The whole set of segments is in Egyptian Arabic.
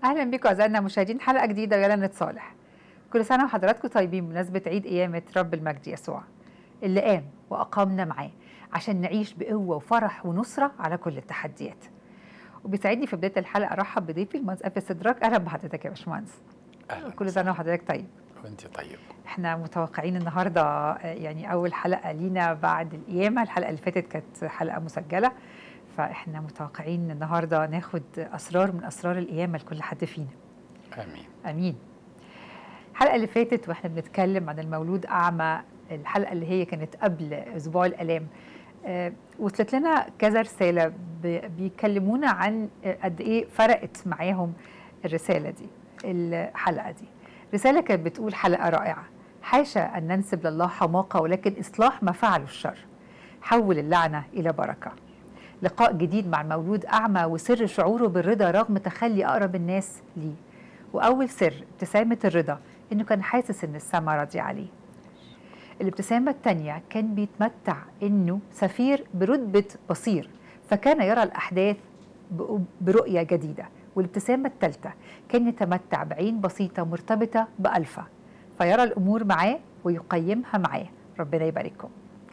اهلا بكم اعزائنا المشاهدين حلقه جديده ويلا نتصالح كل سنه وحضراتكم طيبين بمناسبه عيد قيامه رب المجد يسوع اللي قام واقامنا معاه عشان نعيش بقوه وفرح ونصره على كل التحديات وبيسعدني في بدايه الحلقه ارحب بضيفي المهندس افي استدراك اهلا بحضرتك يا باشمهندس اهلا كل سنه وحضرتك طيب وانت طيب احنا متوقعين النهارده آه، يعني اول حلقه لينا بعد القيامه الحلقه اللي فاتت كانت حلقه مسجله فاحنا متوقعين النهارده ناخد اسرار من اسرار القيامه لكل حد فينا امين امين الحلقه اللي فاتت واحنا بنتكلم عن المولود اعمى الحلقه اللي هي كانت قبل اسبوع الالام آه، وصلت لنا كذا رساله ب- بيكلمونا عن آه، قد ايه فرقت معاهم الرساله دي الحلقه دي رساله كانت بتقول حلقه رائعه حاشا ان ننسب لله حماقه ولكن اصلاح ما فعله الشر حول اللعنه الى بركه لقاء جديد مع المولود اعمى وسر شعوره بالرضا رغم تخلي اقرب الناس ليه واول سر ابتسامه الرضا انه كان حاسس ان السما راضيه عليه الابتسامة التانية كان بيتمتع إنه سفير برتبة بصير فكان يرى الأحداث ب- برؤية جديدة والابتسامة الثالثة كان يتمتع بعين بسيطة مرتبطة بألفا فيرى الأمور معاه ويقيمها معاه ربنا يبارككم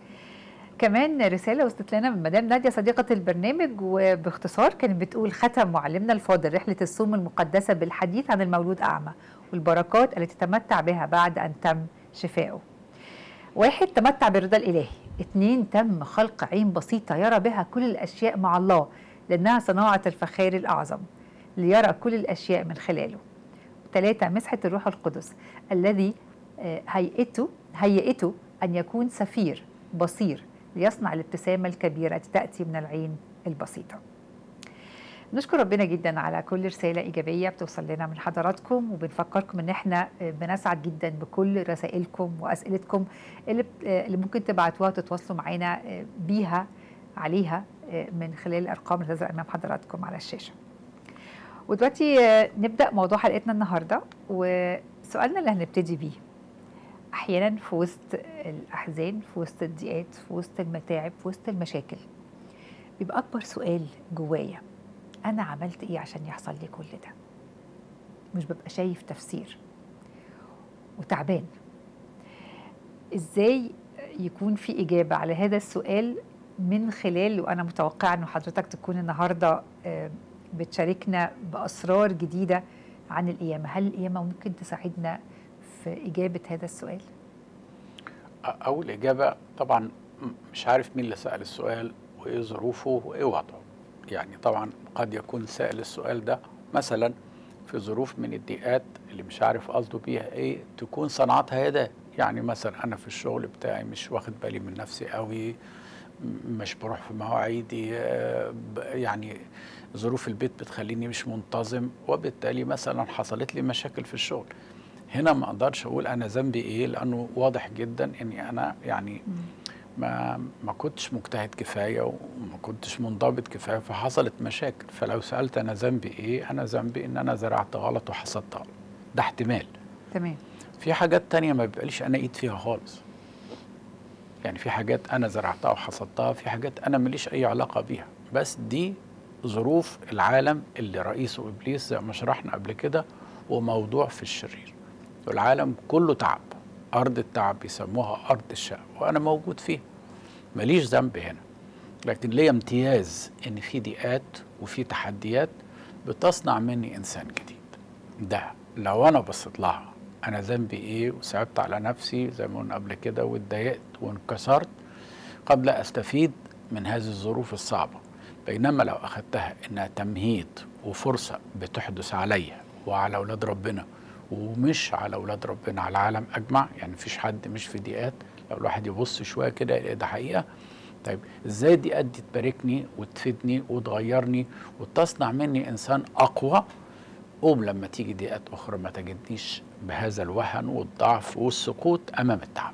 كمان رسالة وصلت لنا من مدام نادية صديقة البرنامج وباختصار كانت بتقول ختم معلمنا الفاضل رحلة الصوم المقدسة بالحديث عن المولود أعمى والبركات التي تمتع بها بعد أن تم شفائه واحد تمتع بالرضا الإلهي اتنين تم خلق عين بسيطة يرى بها كل الأشياء مع الله لأنها صناعة الفخار الأعظم ليرى كل الأشياء من خلاله ثلاثة مسحة الروح القدس الذي آه، هيئته هيئته أن يكون سفير بصير ليصنع الابتسامة الكبيرة التي تأتي من العين البسيطة نشكر ربنا جدا على كل رسالة إيجابية بتوصل لنا من حضراتكم وبنفكركم إن إحنا آه، بنسعد جدا بكل رسائلكم وأسئلتكم اللي بت- آه، اللي ممكن تبعتوها وتتواصلوا معانا آه، بيها عليها آه، من خلال الأرقام اللي تظهر أمام حضراتكم على الشاشة. ودلوقتي آه، نبدأ موضوع حلقتنا النهاردة وسؤالنا اللي هنبتدي بيه أحيانا في وسط الأحزان في وسط الضيقات في وسط المتاعب في وسط المشاكل بيبقى أكبر سؤال جوايا أنا عملت إيه عشان يحصل لي كل ده مش ببقى شايف تفسير وتعبان إزاي يكون في إجابة على هذا السؤال من خلال وأنا متوقعة أن حضرتك تكون النهاردة آه، بتشاركنا بأسرار جديدة عن القيامة هل القيامة ممكن تساعدنا في إجابة هذا السؤال؟ أ- اول اجابه طبعا م- مش عارف مين اللي سال السؤال وايه ظروفه وايه وضعه يعني طبعا قد يكون سائل السؤال ده مثلا في ظروف من الضيقات اللي مش عارف قصده بيها ايه تكون صنعتها يداه يعني مثلا انا في الشغل بتاعي مش واخد بالي من نفسي قوي م- مش بروح في مواعيدي آه، ب- يعني ظروف البيت بتخليني مش منتظم وبالتالي مثلا حصلت لي مشاكل في الشغل هنا ما اقدرش اقول انا ذنبي ايه لانه واضح جدا اني انا يعني ما ما كنتش مجتهد كفايه وما كنتش منضبط كفايه فحصلت مشاكل فلو سالت انا ذنبي ايه انا ذنبي ان انا زرعت غلط وحصدت غلط ده احتمال تمام في حاجات تانية ما بيبقاليش انا ايد فيها خالص يعني في حاجات انا زرعتها وحصدتها في حاجات انا ماليش اي علاقه بيها بس دي ظروف العالم اللي رئيسه ابليس زي ما شرحنا قبل كده وموضوع في الشرير والعالم كله تعب ارض التعب بيسموها ارض الشقى وانا موجود فيها ماليش ذنب هنا لكن ليا امتياز ان في ضيقات وفي تحديات بتصنع مني انسان جديد ده لو انا بصيت لها انا ذنبي ايه وصعبت على نفسي زي ما قلنا قبل كده واتضايقت وانكسرت قد لا استفيد من هذه الظروف الصعبه بينما لو اخذتها انها تمهيد وفرصه بتحدث عليا وعلى اولاد ربنا ومش على اولاد ربنا على العالم اجمع يعني مفيش حد مش في ضيقات لو الواحد يبص شويه كده يلاقي ده حقيقه طيب ازاي الضيقات دي تباركني وتفيدني وتغيرني وتصنع مني انسان اقوى قوم لما تيجي ضيقات اخرى ما تجدنيش بهذا الوهن والضعف والسقوط امام التعب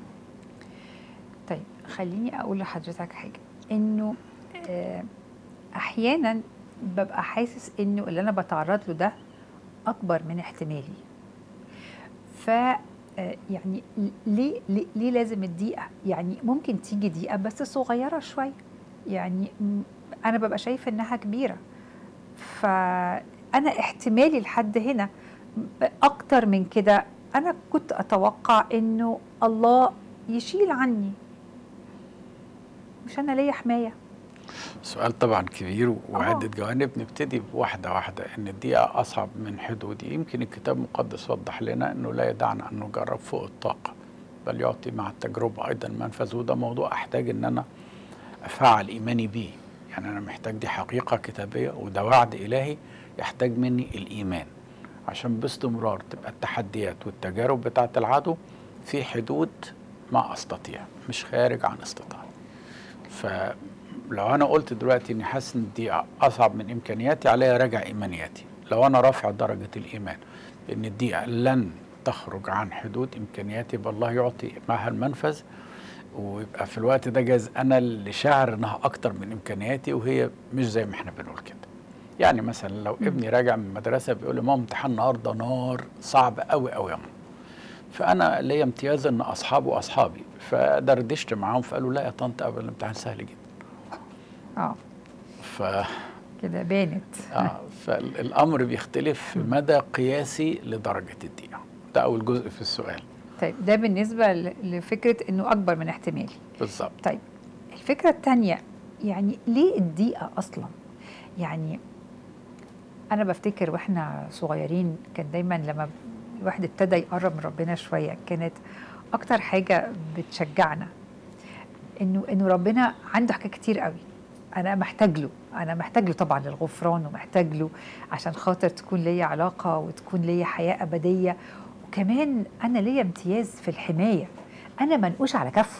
طيب خليني اقول لحضرتك حاجه انه آه، احيانا ببقى حاسس انه اللي انا بتعرض له ده اكبر من احتمالي ف آه، يعني ليه ليه, ليه لازم الدقيقه يعني ممكن تيجي دقيقه بس صغيره شويه يعني م- انا ببقى شايفه انها كبيره ف انا احتمالي لحد هنا اكتر من كده انا كنت اتوقع انه الله يشيل عني مش انا ليا حمايه سؤال طبعا كبير وعدة جوانب نبتدي بواحدة واحدة إن الدقيقة أصعب من حدودي يمكن الكتاب المقدس وضح لنا إنه لا يدعنا أن نجرب فوق الطاقة بل يعطي مع التجربة أيضا منفذ وده موضوع أحتاج إن أنا أفعل إيماني بيه يعني أنا محتاج دي حقيقة كتابية وده وعد إلهي يحتاج مني الإيمان عشان باستمرار تبقى التحديات والتجارب بتاعة العدو في حدود ما أستطيع مش خارج عن استطاعتي فلو أنا قلت دلوقتي إني حاسس إن دي أصعب من إمكانياتي عليا أراجع إيمانياتي لو أنا رافع درجة الإيمان إن الدقيقة لن تخرج عن حدود إمكانياتي يبقى الله يعطي معها المنفذ ويبقى في الوقت ده جايز أنا اللي شاعر إنها أكتر من إمكانياتي وهي مش زي ما إحنا بنقول كده يعني مثلا لو ابني راجع من المدرسه بيقول لي ماما امتحان النهارده نار صعب قوي قوي يا ماما فانا ليا امتياز ان اصحابه اصحابي فدردشت معاهم فقالوا لا يا طنط ابدا الامتحان سهل جدا اه ف كده بانت اه فالامر بيختلف في مدى قياسي لدرجه الدقيقه ده اول جزء في السؤال طيب ده بالنسبه ل- لفكره انه اكبر من احتمالي بالظبط طيب الفكره الثانيه يعني ليه الدقيقه اصلا يعني انا بفتكر واحنا صغيرين كان دايما لما الواحد ابتدى يقرب من ربنا شويه كانت اكتر حاجه بتشجعنا انه انه ربنا عنده حاجات كتير قوي انا محتاج له انا محتاج له طبعا للغفران ومحتاج له عشان خاطر تكون ليا علاقه وتكون ليا حياه ابديه وكمان انا ليا امتياز في الحمايه انا منقوش على كفه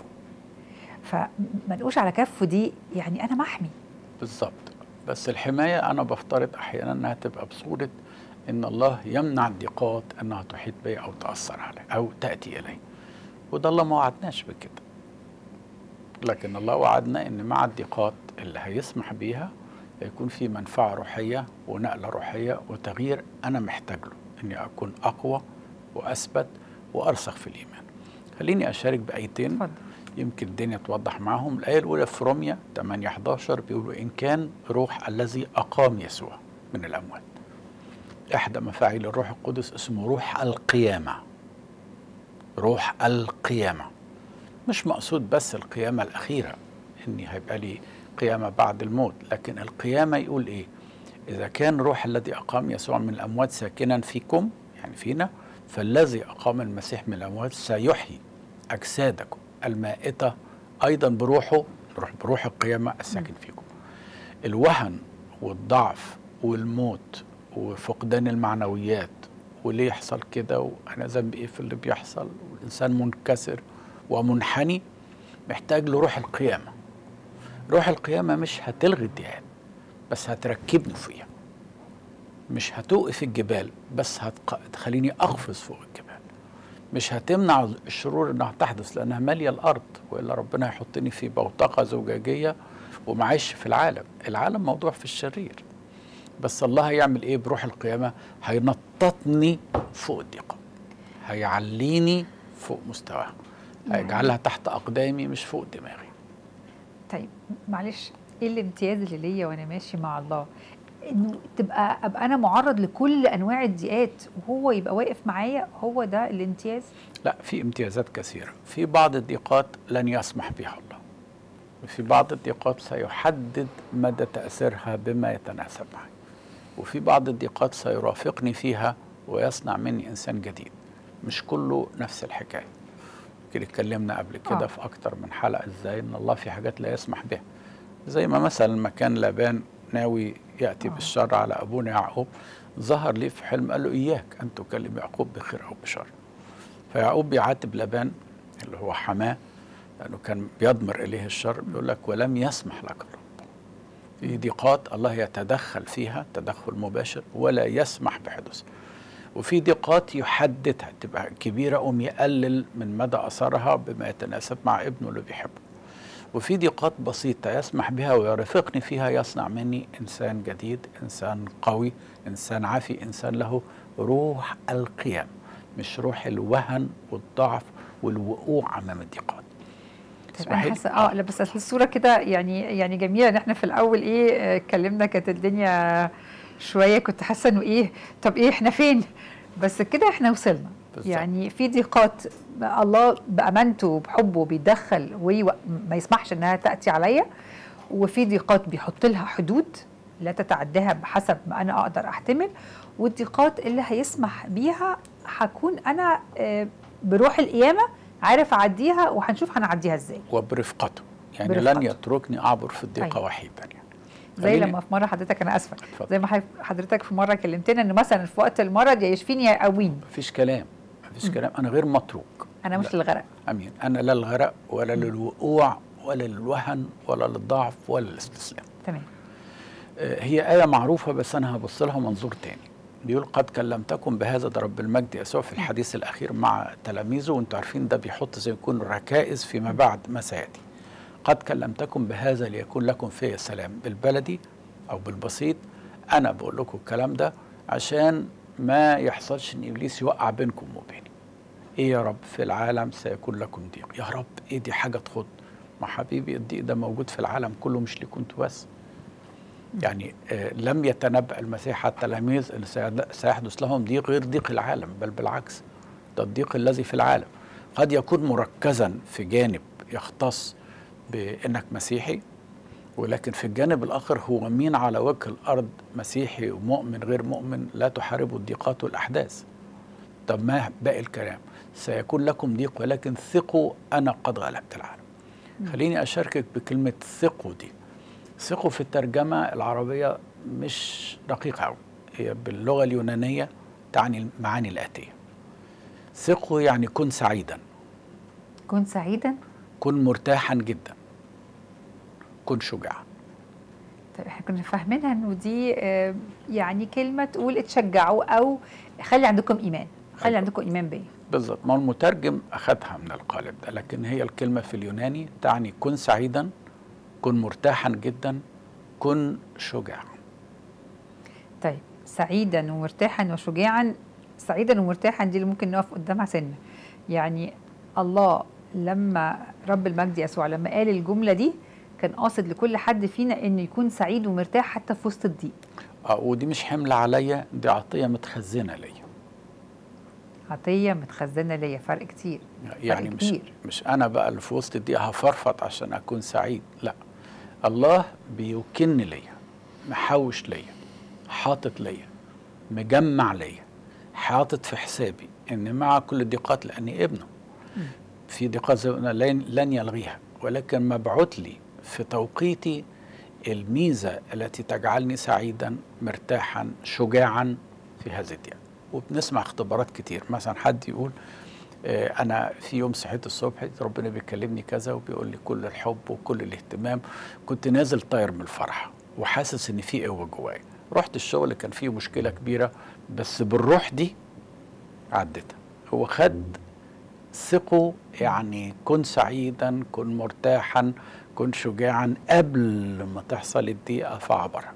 فمنقوش على كفه دي يعني انا محمي بالظبط بس الحمايه انا بفترض احيانا انها تبقى بصوره ان الله يمنع الضيقات انها تحيط بي او تاثر علي او تاتي الي وده الله ما وعدناش بكده لكن الله وعدنا ان مع الضيقات اللي هيسمح بيها يكون في منفعه روحيه ونقله روحيه وتغيير انا محتاج له اني اكون اقوى واثبت وارسخ في الايمان خليني اشارك بايتين اتفضل يمكن الدنيا توضح معاهم الآية الأولى في روميا 8 11 بيقولوا إن كان روح الذي أقام يسوع من الأموات إحدى مفاعيل الروح القدس اسمه روح القيامة روح القيامة مش مقصود بس القيامة الأخيرة إني هيبقى لي قيامة بعد الموت لكن القيامة يقول إيه إذا كان روح الذي أقام يسوع من الأموات ساكنا فيكم يعني فينا فالذي أقام المسيح من الأموات سيحيي أجسادكم المائتة أيضا بروحه بروح, بروح القيامة الساكن فيكم الوهن والضعف والموت وفقدان المعنويات وليه يحصل كده وأنا ذنبي إيه في اللي بيحصل والإنسان منكسر ومنحني محتاج له روح القيامة روح القيامة مش هتلغي الديان بس هتركبني فيها مش هتوقف الجبال بس هتق- هتخليني أقفز فوق الجبال مش هتمنع الشرور انها تحدث لانها ماليه الارض والا ربنا هيحطني في بوتقه زجاجيه ومعيش في العالم العالم موضوع في الشرير بس الله هيعمل ايه بروح القيامه هينططني فوق الضيقه هيعليني فوق مستواها هيجعلها تحت اقدامي مش فوق دماغي طيب معلش ايه الامتياز اللي ليا وانا ماشي مع الله انه تبقى ابقى انا معرض لكل انواع الضيقات وهو يبقى واقف معايا هو ده الامتياز لا في امتيازات كثيرة في بعض الضيقات لن يسمح بها الله وفي بعض الضيقات سيحدد مدى تأثيرها بما يتناسب معي وفي بعض الضيقات سيرافقني فيها ويصنع مني إنسان جديد مش كله نفس الحكاية يمكن اتكلمنا قبل كده آه. في أكتر من حلقة إزاي إن الله في حاجات لا يسمح بها زي ما مثلا لما كان لابان ناوي يأتي آه. بالشر على أبونا يعقوب ظهر لي في حلم قال له إياك أن تكلم يعقوب بخير أو بشر فيعقوب بيعاتب لابان اللي هو حماه لانه كان بيضمر اليه الشر بيقول لك ولم يسمح لك الرب في ضيقات الله يتدخل فيها تدخل مباشر ولا يسمح بحدوثها وفي ضيقات يحددها تبقى كبيره قوم يقلل من مدى اثرها بما يتناسب مع ابنه اللي بيحبه وفي ضيقات بسيطة يسمح بها ويرافقني فيها يصنع مني إنسان جديد إنسان قوي إنسان عافي إنسان له روح القيام مش روح الوهن والضعف والوقوع أمام الضيقات طيب انا اسمحي لي؟ حاسه اه لا بس أصل الصوره كده يعني يعني جميله ان احنا في الاول ايه آه، اتكلمنا كانت الدنيا شويه كنت حاسه انه ايه طب ايه احنا فين بس كده احنا وصلنا بالظبط. يعني في ضيقات الله بامانته وبحبه بيدخل وما يسمحش انها تاتي عليا وفي ضيقات بيحط لها حدود لا تتعداها بحسب ما انا اقدر احتمل والضيقات اللي هيسمح بيها هكون انا آه، بروح القيامه عارف اعديها وهنشوف هنعديها ازاي وبرفقته يعني برفقته. لن يتركني اعبر في الضيقه أيوة. وحيدا يعني زي خليني- لما في مره حضرتك انا اسفه اتفضل. زي ما حضرتك- حضرتك في مره كلمتنا ان مثلا في وقت المرض يا يشفيني يا يقويني مفيش كلام مفيش كلام انا غير متروك انا مش لا. للغرق امين انا لا الغرق ولا للوقوع ولا للوهن ولا للضعف ولا للاستسلام تمام آه، هي آية معروفة بس أنا هبص لها منظور تاني بيقول قد كلمتكم بهذا ده رب المجد يسوع في الحديث الأخير مع تلاميذه وأنتوا عارفين ده بيحط زي يكون ركائز فيما بعد ما سيأتي قد كلمتكم بهذا ليكون لكم في سلام بالبلدي أو بالبسيط أنا بقول لكم الكلام ده عشان ما يحصلش إن إبليس يوقع بينكم وبيني إيه يا رب في العالم سيكون لكم ضيق يا رب إيه دي حاجة تخض ما حبيبي الضيق ده موجود في العالم كله مش ليكم انتوا بس يعني آه، لم يتنبأ المسيح على التلاميذ ان سيد- سيحدث لهم ضيق غير ضيق العالم بل بالعكس ده الضيق الذي في العالم قد يكون مركزا في جانب يختص بانك مسيحي ولكن في الجانب الاخر هو مين على وجه الارض مسيحي ومؤمن غير مؤمن لا تحاربه الضيقات والاحداث طب ما باقي الكلام سيكون لكم ضيق ولكن ثقوا انا قد غلبت العالم خليني اشاركك بكلمه ثقوا دي ثقوا في الترجمة العربية مش دقيقة أوي هي باللغة اليونانية تعني المعاني الآتية ثقوا يعني كن سعيدا كن سعيدا كن مرتاحا جدا كن شجاعا طيب احنا كنا فاهمينها انه دي آه، يعني كلمه تقول اتشجعوا او خلي عندكم ايمان خلي أيوة. عندكم ايمان بيا بالظبط ما هو المترجم أخذها من القالب ده لكن هي الكلمة في اليوناني تعني كن سعيدا كن مرتاحا جدا كن شجاعا طيب سعيدا ومرتاحا وشجاعا سعيدا ومرتاحا دي اللي ممكن نقف قدامها سنه يعني الله لما رب المجد يسوع لما قال الجمله دي كان قاصد لكل حد فينا انه يكون سعيد ومرتاح حتى في وسط الضيق آه ودي مش حمل عليا دي عطية متخزنة ليا عطيه متخزنه ليا فرق كتير يعني مش كبير. مش انا بقى اللي في وسط دي هفرفط عشان اكون سعيد لا الله بيوكلني ليا محوش ليا حاطط ليا مجمع ليا حاطط في حسابي ان مع كل الضيقات لاني ابنه في ضيقات زي ما قلنا لن, لن يلغيها ولكن مبعوث لي في توقيتي الميزه التي تجعلني سعيدا مرتاحا شجاعا في هذه الدنيا وبنسمع اختبارات كتير مثلا حد يقول آه، انا في يوم صحيت الصبح لقيت ربنا بيكلمني كذا وبيقول لي كل الحب وكل الاهتمام كنت نازل طاير من الفرح وحاسس ان في قوه جوايا رحت الشغل كان فيه مشكله كبيره بس بالروح دي عدتها هو خد ثقوا يعني كن سعيدا كن مرتاحا كن شجاعا قبل ما تحصل الضيقه فعبرها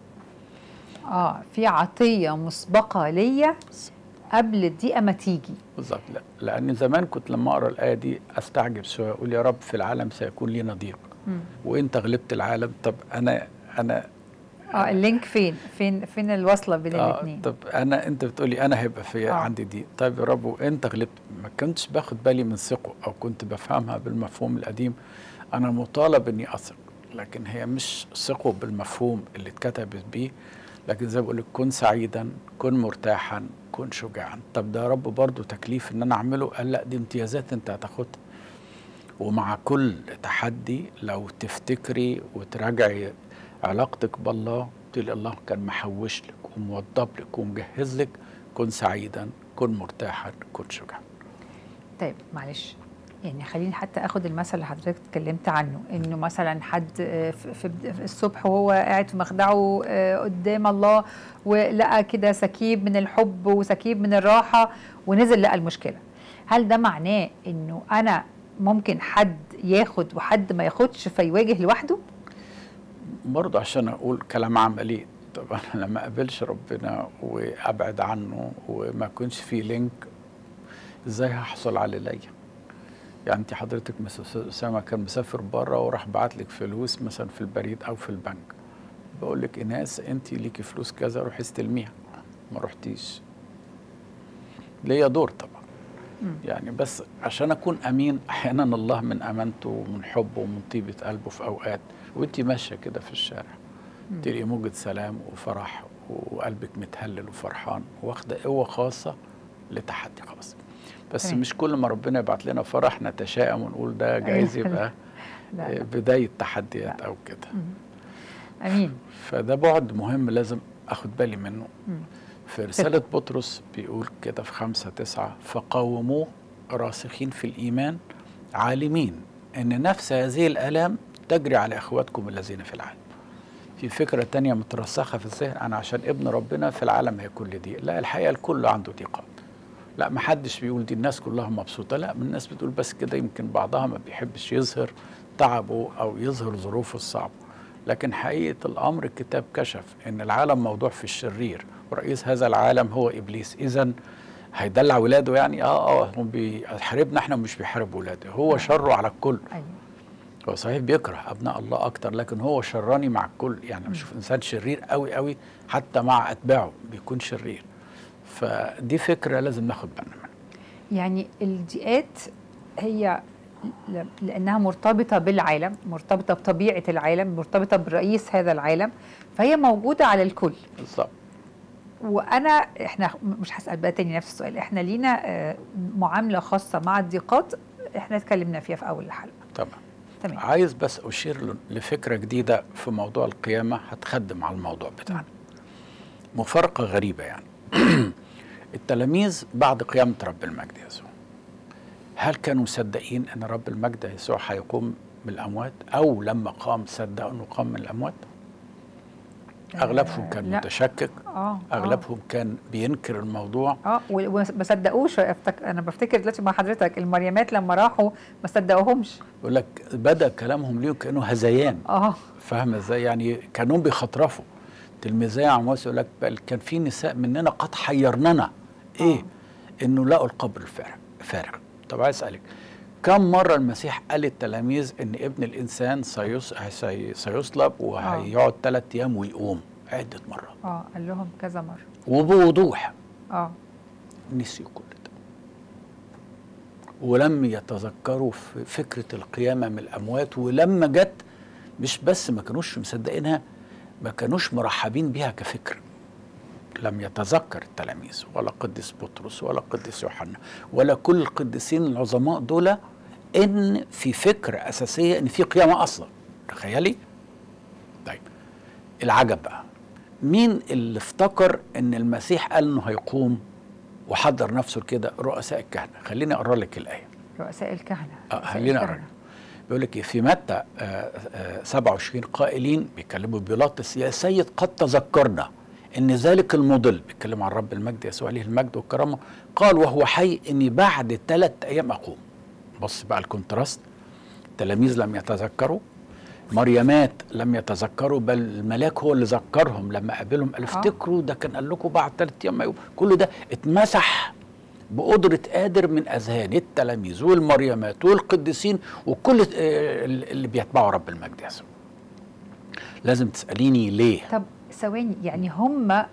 اه في عطيه مسبقه ليا قبل الضيقه ما تيجي بالظبط لا لان زمان كنت لما اقرا الايه دي استعجب شويه اقول يا رب في العالم سيكون لنا ضيق مم. وانت غلبت العالم طب انا انا اه اللينك فين فين فين الوصله بين آه الاثنين طب انا انت بتقولي انا هيبقى في آه. آه. عندي دي طيب يا رب وانت غلبت ما كنتش باخد بالي من ثقه او كنت بفهمها بالمفهوم القديم انا مطالب اني اثق لكن هي مش ثقه بالمفهوم اللي اتكتبت بيه لكن زي ما بقول لك كن سعيدا كن مرتاحا كن شجاعا طب ده يا رب برضو تكليف ان انا اعمله قال لا دي امتيازات انت هتاخدها ومع كل تحدي لو تفتكري وتراجعي علاقتك بالله تقولي الله كان محوش لك وموضب لك ومجهز لك كن سعيدا كن مرتاحا كن شجاعا طيب معلش يعني خليني حتى اخد المثل اللي حضرتك اتكلمت عنه انه مثلا حد آه، في في بد- في الصبح وهو قاعد في مخدعه آه، قدام الله ولقى كده سكيب من الحب وسكيب من الراحه ونزل لقى المشكله هل ده معناه انه انا ممكن حد ياخد وحد ما ياخدش فيواجه لوحده برضه عشان اقول كلام عملي طب انا لما اقابلش ربنا وابعد عنه وما يكونش في لينك ازاي هحصل على ليا يعني انت حضرتك مثلا اسامه كان مسافر بره وراح بعت لك فلوس مثلا في البريد او في البنك بقول لك ايناس انت ليكي فلوس كذا روحي استلميها ما رحتيش ليا دور طبعا مم. يعني بس عشان اكون امين احيانا الله من امانته ومن حبه ومن طيبه قلبه في اوقات وانت ماشيه كده في الشارع مم. تلاقي موجة سلام وفرح وقلبك متهلل وفرحان واخده قوه خاصه لتحدي خاص بس تمام. مش كل ما ربنا يبعت لنا فرح نتشائم ونقول ده جايز أيوة. يبقى لا لا. بدايه تحديات او كده مم. امين فده بعد مهم لازم اخد بالي منه مم. في رسالة بطرس بيقول كده في خمسة تسعة فقاوموه راسخين في الإيمان عالمين أن نفس هذه الآلام تجري على إخواتكم الذين في العالم في فكرة تانية مترسخة في الذهن أنا عشان ابن ربنا في العالم هيكون لي ضيق لا الحقيقة الكل عنده ضيقات لا ما حدش بيقول دي الناس كلها مبسوطة لا من الناس بتقول بس كده يمكن بعضها ما بيحبش يظهر تعبه أو يظهر ظروفه الصعبة لكن حقيقة الأمر الكتاب كشف أن العالم موضوع في الشرير ورئيس هذا العالم هو إبليس إذا هيدلع ولاده يعني اه اه هم بيحاربنا احنا مش بيحارب ولاده هو شره على الكل ايوه هو صحيح بيكره ابناء الله اكتر لكن هو شراني مع الكل يعني مم. بشوف انسان شرير قوي قوي حتى مع اتباعه بيكون شرير فدي فكره لازم ناخد بالنا منها يعني الضيقات هي ل- لانها مرتبطه بالعالم مرتبطه بطبيعه العالم مرتبطه برئيس هذا العالم فهي موجوده على الكل بالظبط وانا احنا مش هسال بقى تاني نفس السؤال احنا لينا آه، معامله خاصه مع الضيقات احنا اتكلمنا فيها في اول الحلقه طبعا تمام عايز بس اشير ل- لفكره جديده في موضوع القيامه هتخدم على الموضوع بتاعنا مفارقه غريبه يعني التلاميذ بعد قيامه رب المجد يسوع هل كانوا مصدقين ان رب المجد يسوع هيقوم بالاموات او لما قام صدقوا انه قام من الاموات اغلبهم كان لا. متشكك اه اغلبهم كان بينكر الموضوع اه و- وما صدقوش أفتك... انا بفتكر دلوقتي مع حضرتك المريمات لما راحوا ما صدقوهمش يقول لك بدا كلامهم ليهم كانه هذيان اه فاهم ازاي يعني كانوا بيخطرفوا تلميذي عمواس يقول لك بل كان في نساء مننا قد حيرننا ايه آه. انه لقوا القبر الفارغ فارغ طب عايز اسالك كم مره المسيح قال للتلاميذ ان ابن الانسان سيص... سي... سيصلب وهيقعد ثلاث ايام ويقوم عده مرات اه قال لهم كذا مره وبوضوح اه نسيوا كل ده ولم يتذكروا في فكرة القيامة من الأموات ولما جت مش بس ما كانوش مصدقينها ما كانوش مرحبين بيها كفكر لم يتذكر التلاميذ ولا قديس بطرس ولا قديس يوحنا ولا كل القديسين العظماء دول ان في فكرة اساسية ان في قيامة اصلا تخيلي طيب العجب بقى مين اللي افتكر ان المسيح قال انه هيقوم وحضر نفسه كده رؤساء الكهنه خليني اقرا لك الايه رؤساء الكهنه اه رؤساء خليني اقرا الكهنة. لك بيقول لك إيه؟ في متى آه، آه، 27 قائلين بيكلموا بيلاطس يا سيد قد تذكرنا ان ذلك المضل بيتكلم عن رب المجد يسوع عليه المجد والكرامه قال وهو حي اني بعد ثلاث ايام اقوم بص بقى الكونتراست التلاميذ لم يتذكروا مريمات لم يتذكروا بل الملاك هو اللي ذكرهم لما قابلهم قال افتكروا ده كان قال لكم بعد ثلاث ايام ما يقوم. كل ده اتمسح بقدرة قادر من أذهان التلاميذ والمريمات والقديسين وكل آه، اللي بيتبعوا رب المجد يسوع لازم تسأليني ليه طب ثواني يعني هم م-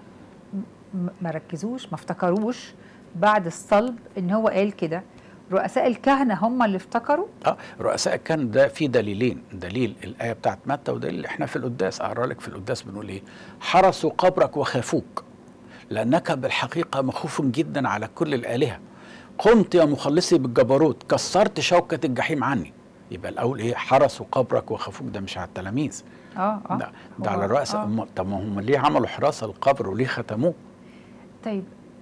ما ركزوش ما افتكروش بعد الصلب ان هو قال كده رؤساء الكهنه هم اللي افتكروا اه رؤساء كان ده في دليلين دليل الايه بتاعت متى ودليل احنا في القداس اقرا لك في القداس بنقول ايه حرسوا قبرك وخافوك لانك بالحقيقه مخوف جدا على كل الالهه قمت يا مخلصي بالجبروت كسرت شوكه الجحيم عني يبقى الاول ايه حرسوا قبرك وخافوك ده مش على التلاميذ اه اه ده, ده هو- على الرؤساء آه. أم- طب ما هم ليه عملوا حراسه القبر وليه ختموه طيب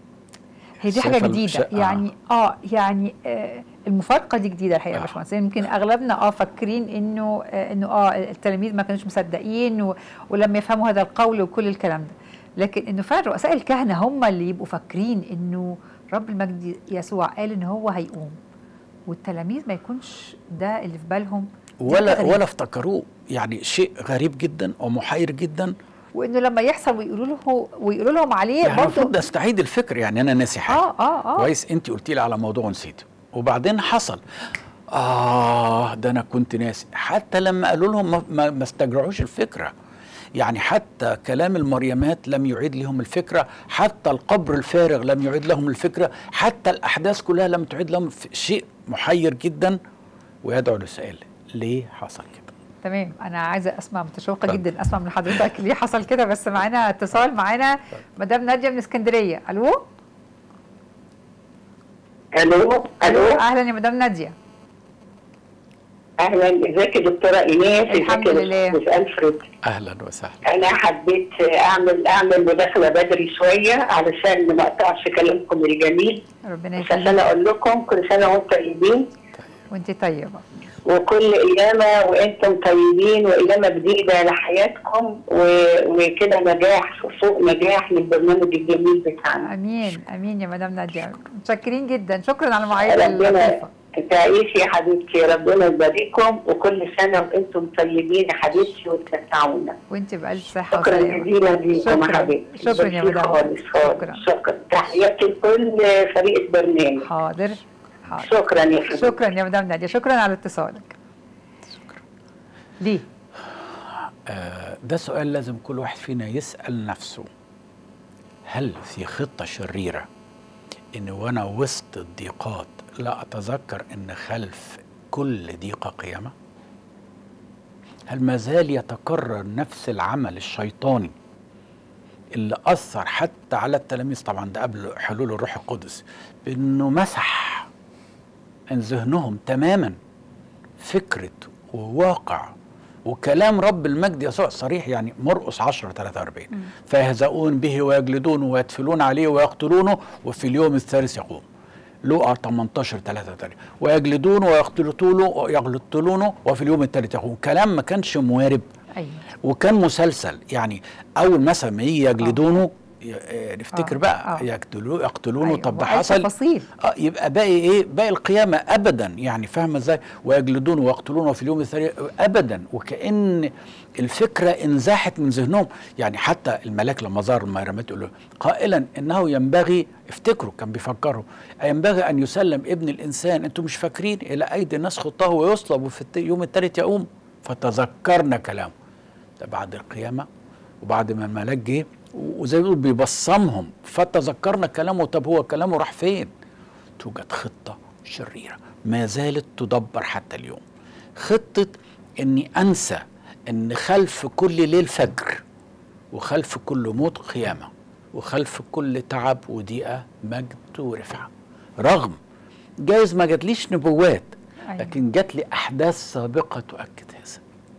هي دي حاجه شايفة جديده الش- آه. يعني اه يعني آه المفارقه دي جديده الحقيقه يا آه. باشمهندس يمكن اغلبنا اه فاكرين انه آه انه اه التلاميذ ما كانوش مصدقين و ولم يفهموا هذا القول وكل الكلام ده لكن انه فعلا رؤساء الكهنه هم اللي يبقوا فاكرين انه رب المجد يسوع قال ان هو هيقوم والتلاميذ ما يكونش ده اللي في بالهم دي ولا حاجة غريبة. ولا افتكروه يعني شيء غريب جدا ومحير جدا وانه لما يحصل ويقولوا له ويقولوا لهم عليه يعني المفروض برضه استعيد الفكر يعني انا ناسي حاجه اه اه اه كويس انت قلتي لي على موضوع نسيته وبعدين حصل اه ده انا كنت ناسي حتى لما قالوا لهم ما, ما, ما استجرعوش الفكره يعني حتى كلام المريمات لم يعيد لهم الفكرة حتى القبر الفارغ لم يعيد لهم الفكرة حتى الأحداث كلها لم تعيد لهم ف- شيء محير جدا ويدعو لسؤال ليه حصل كده تمام انا عايزه اسمع متشوقه اتفضل. جدا اسمع من حضرتك ليه حصل كده بس معانا اتصال معانا مدام ناديه من اسكندريه الو الو الو اهلا يا مدام ناديه اهلا ازيك يا دكتوره ايناس الحمد ازيك يا لله. استاذ الفريد أهلا وسهلا انا حبيت اعمل اعمل مداخله بدري شويه علشان ما اقطعش كلامكم الجميل ربنا بس عشان يخليك اقول لكم كل سنه وانتم طيبين وانت طيبه وكل قيامه وانتم طيبين وقيامه جديده لحياتكم و- وكده نجاح فوق نجاح للبرنامج الجميل بتاعنا امين امين يا مدام ناديه متشكرين جدا شكرا على المعايده ربنا اللطيفه تعيشي يا حبيبتي ربنا يبارككم وكل سنه وانتم طيبين يا حبيبتي وتمتعونا وانت بالف صحه شكرا وسلامه جزيلا ليكم يا شكراً. حبيبتي شكراً يا ميرسي مدام. خالص خالص شكراً. شكرا تحياتي لكل فريق البرنامج حاضر حاضر شكرا يا حبيبتي شكرا يا مدام ناديه شكرا على اتصالك ليه آه، ده سؤال لازم كل واحد فينا يسأل نفسه هل في خطة شريرة إن وأنا وسط الضيقات لا أتذكر إن خلف كل ضيقة قيامة؟ هل ما زال يتكرر نفس العمل الشيطاني اللي أثر حتى على التلاميذ طبعا ده قبل حلول الروح القدس بأنه مسح من ذهنهم تماما فكرة وواقع وكلام رب المجد يسوع صريح يعني مرقس 10 43 فيهزؤون به ويجلدونه ويدفلون عليه ويقتلونه وفي اليوم الثالث يقوم لوقا 18 33 ويجلدونه ويقتلونه يقتلونه وفي اليوم الثالث يقوم كلام ما كانش موارب ايوه وكان مسلسل يعني اول مثلا ما يجي يجلدونه ي- آه، نفتكر آه، بقى آه. يقتلوه يقتلونه أيوة، طب ده وقال حصل تفاصيل اه يبقى باقي ايه باقي القيامه ابدا يعني فاهمه ازاي ويجلدون ويقتلون في اليوم الثاني ابدا وكان الفكره انزاحت من ذهنهم يعني حتى الملاك لما ظهر الميرمات يقول له قائلا انه ينبغي افتكروا كان بيفكروا ينبغي ان يسلم ابن الانسان انتم مش فاكرين الى ايدي الناس خطاه ويصلب وفي الت- اليوم الثالث يقوم فتذكرنا كلامه ده بعد القيامه وبعد ما الملاك جه وزي ما بيقول بيبصمهم فتذكرنا كلامه طب هو كلامه راح فين؟ توجد خطه شريره ما زالت تدبر حتى اليوم. خطه اني انسى ان خلف كل ليل فجر وخلف كل موت قيامه وخلف كل تعب وضيقه مجد ورفعه. رغم جايز ما جاتليش نبوات أيوة. لكن جات لي احداث سابقه تؤكد هذا.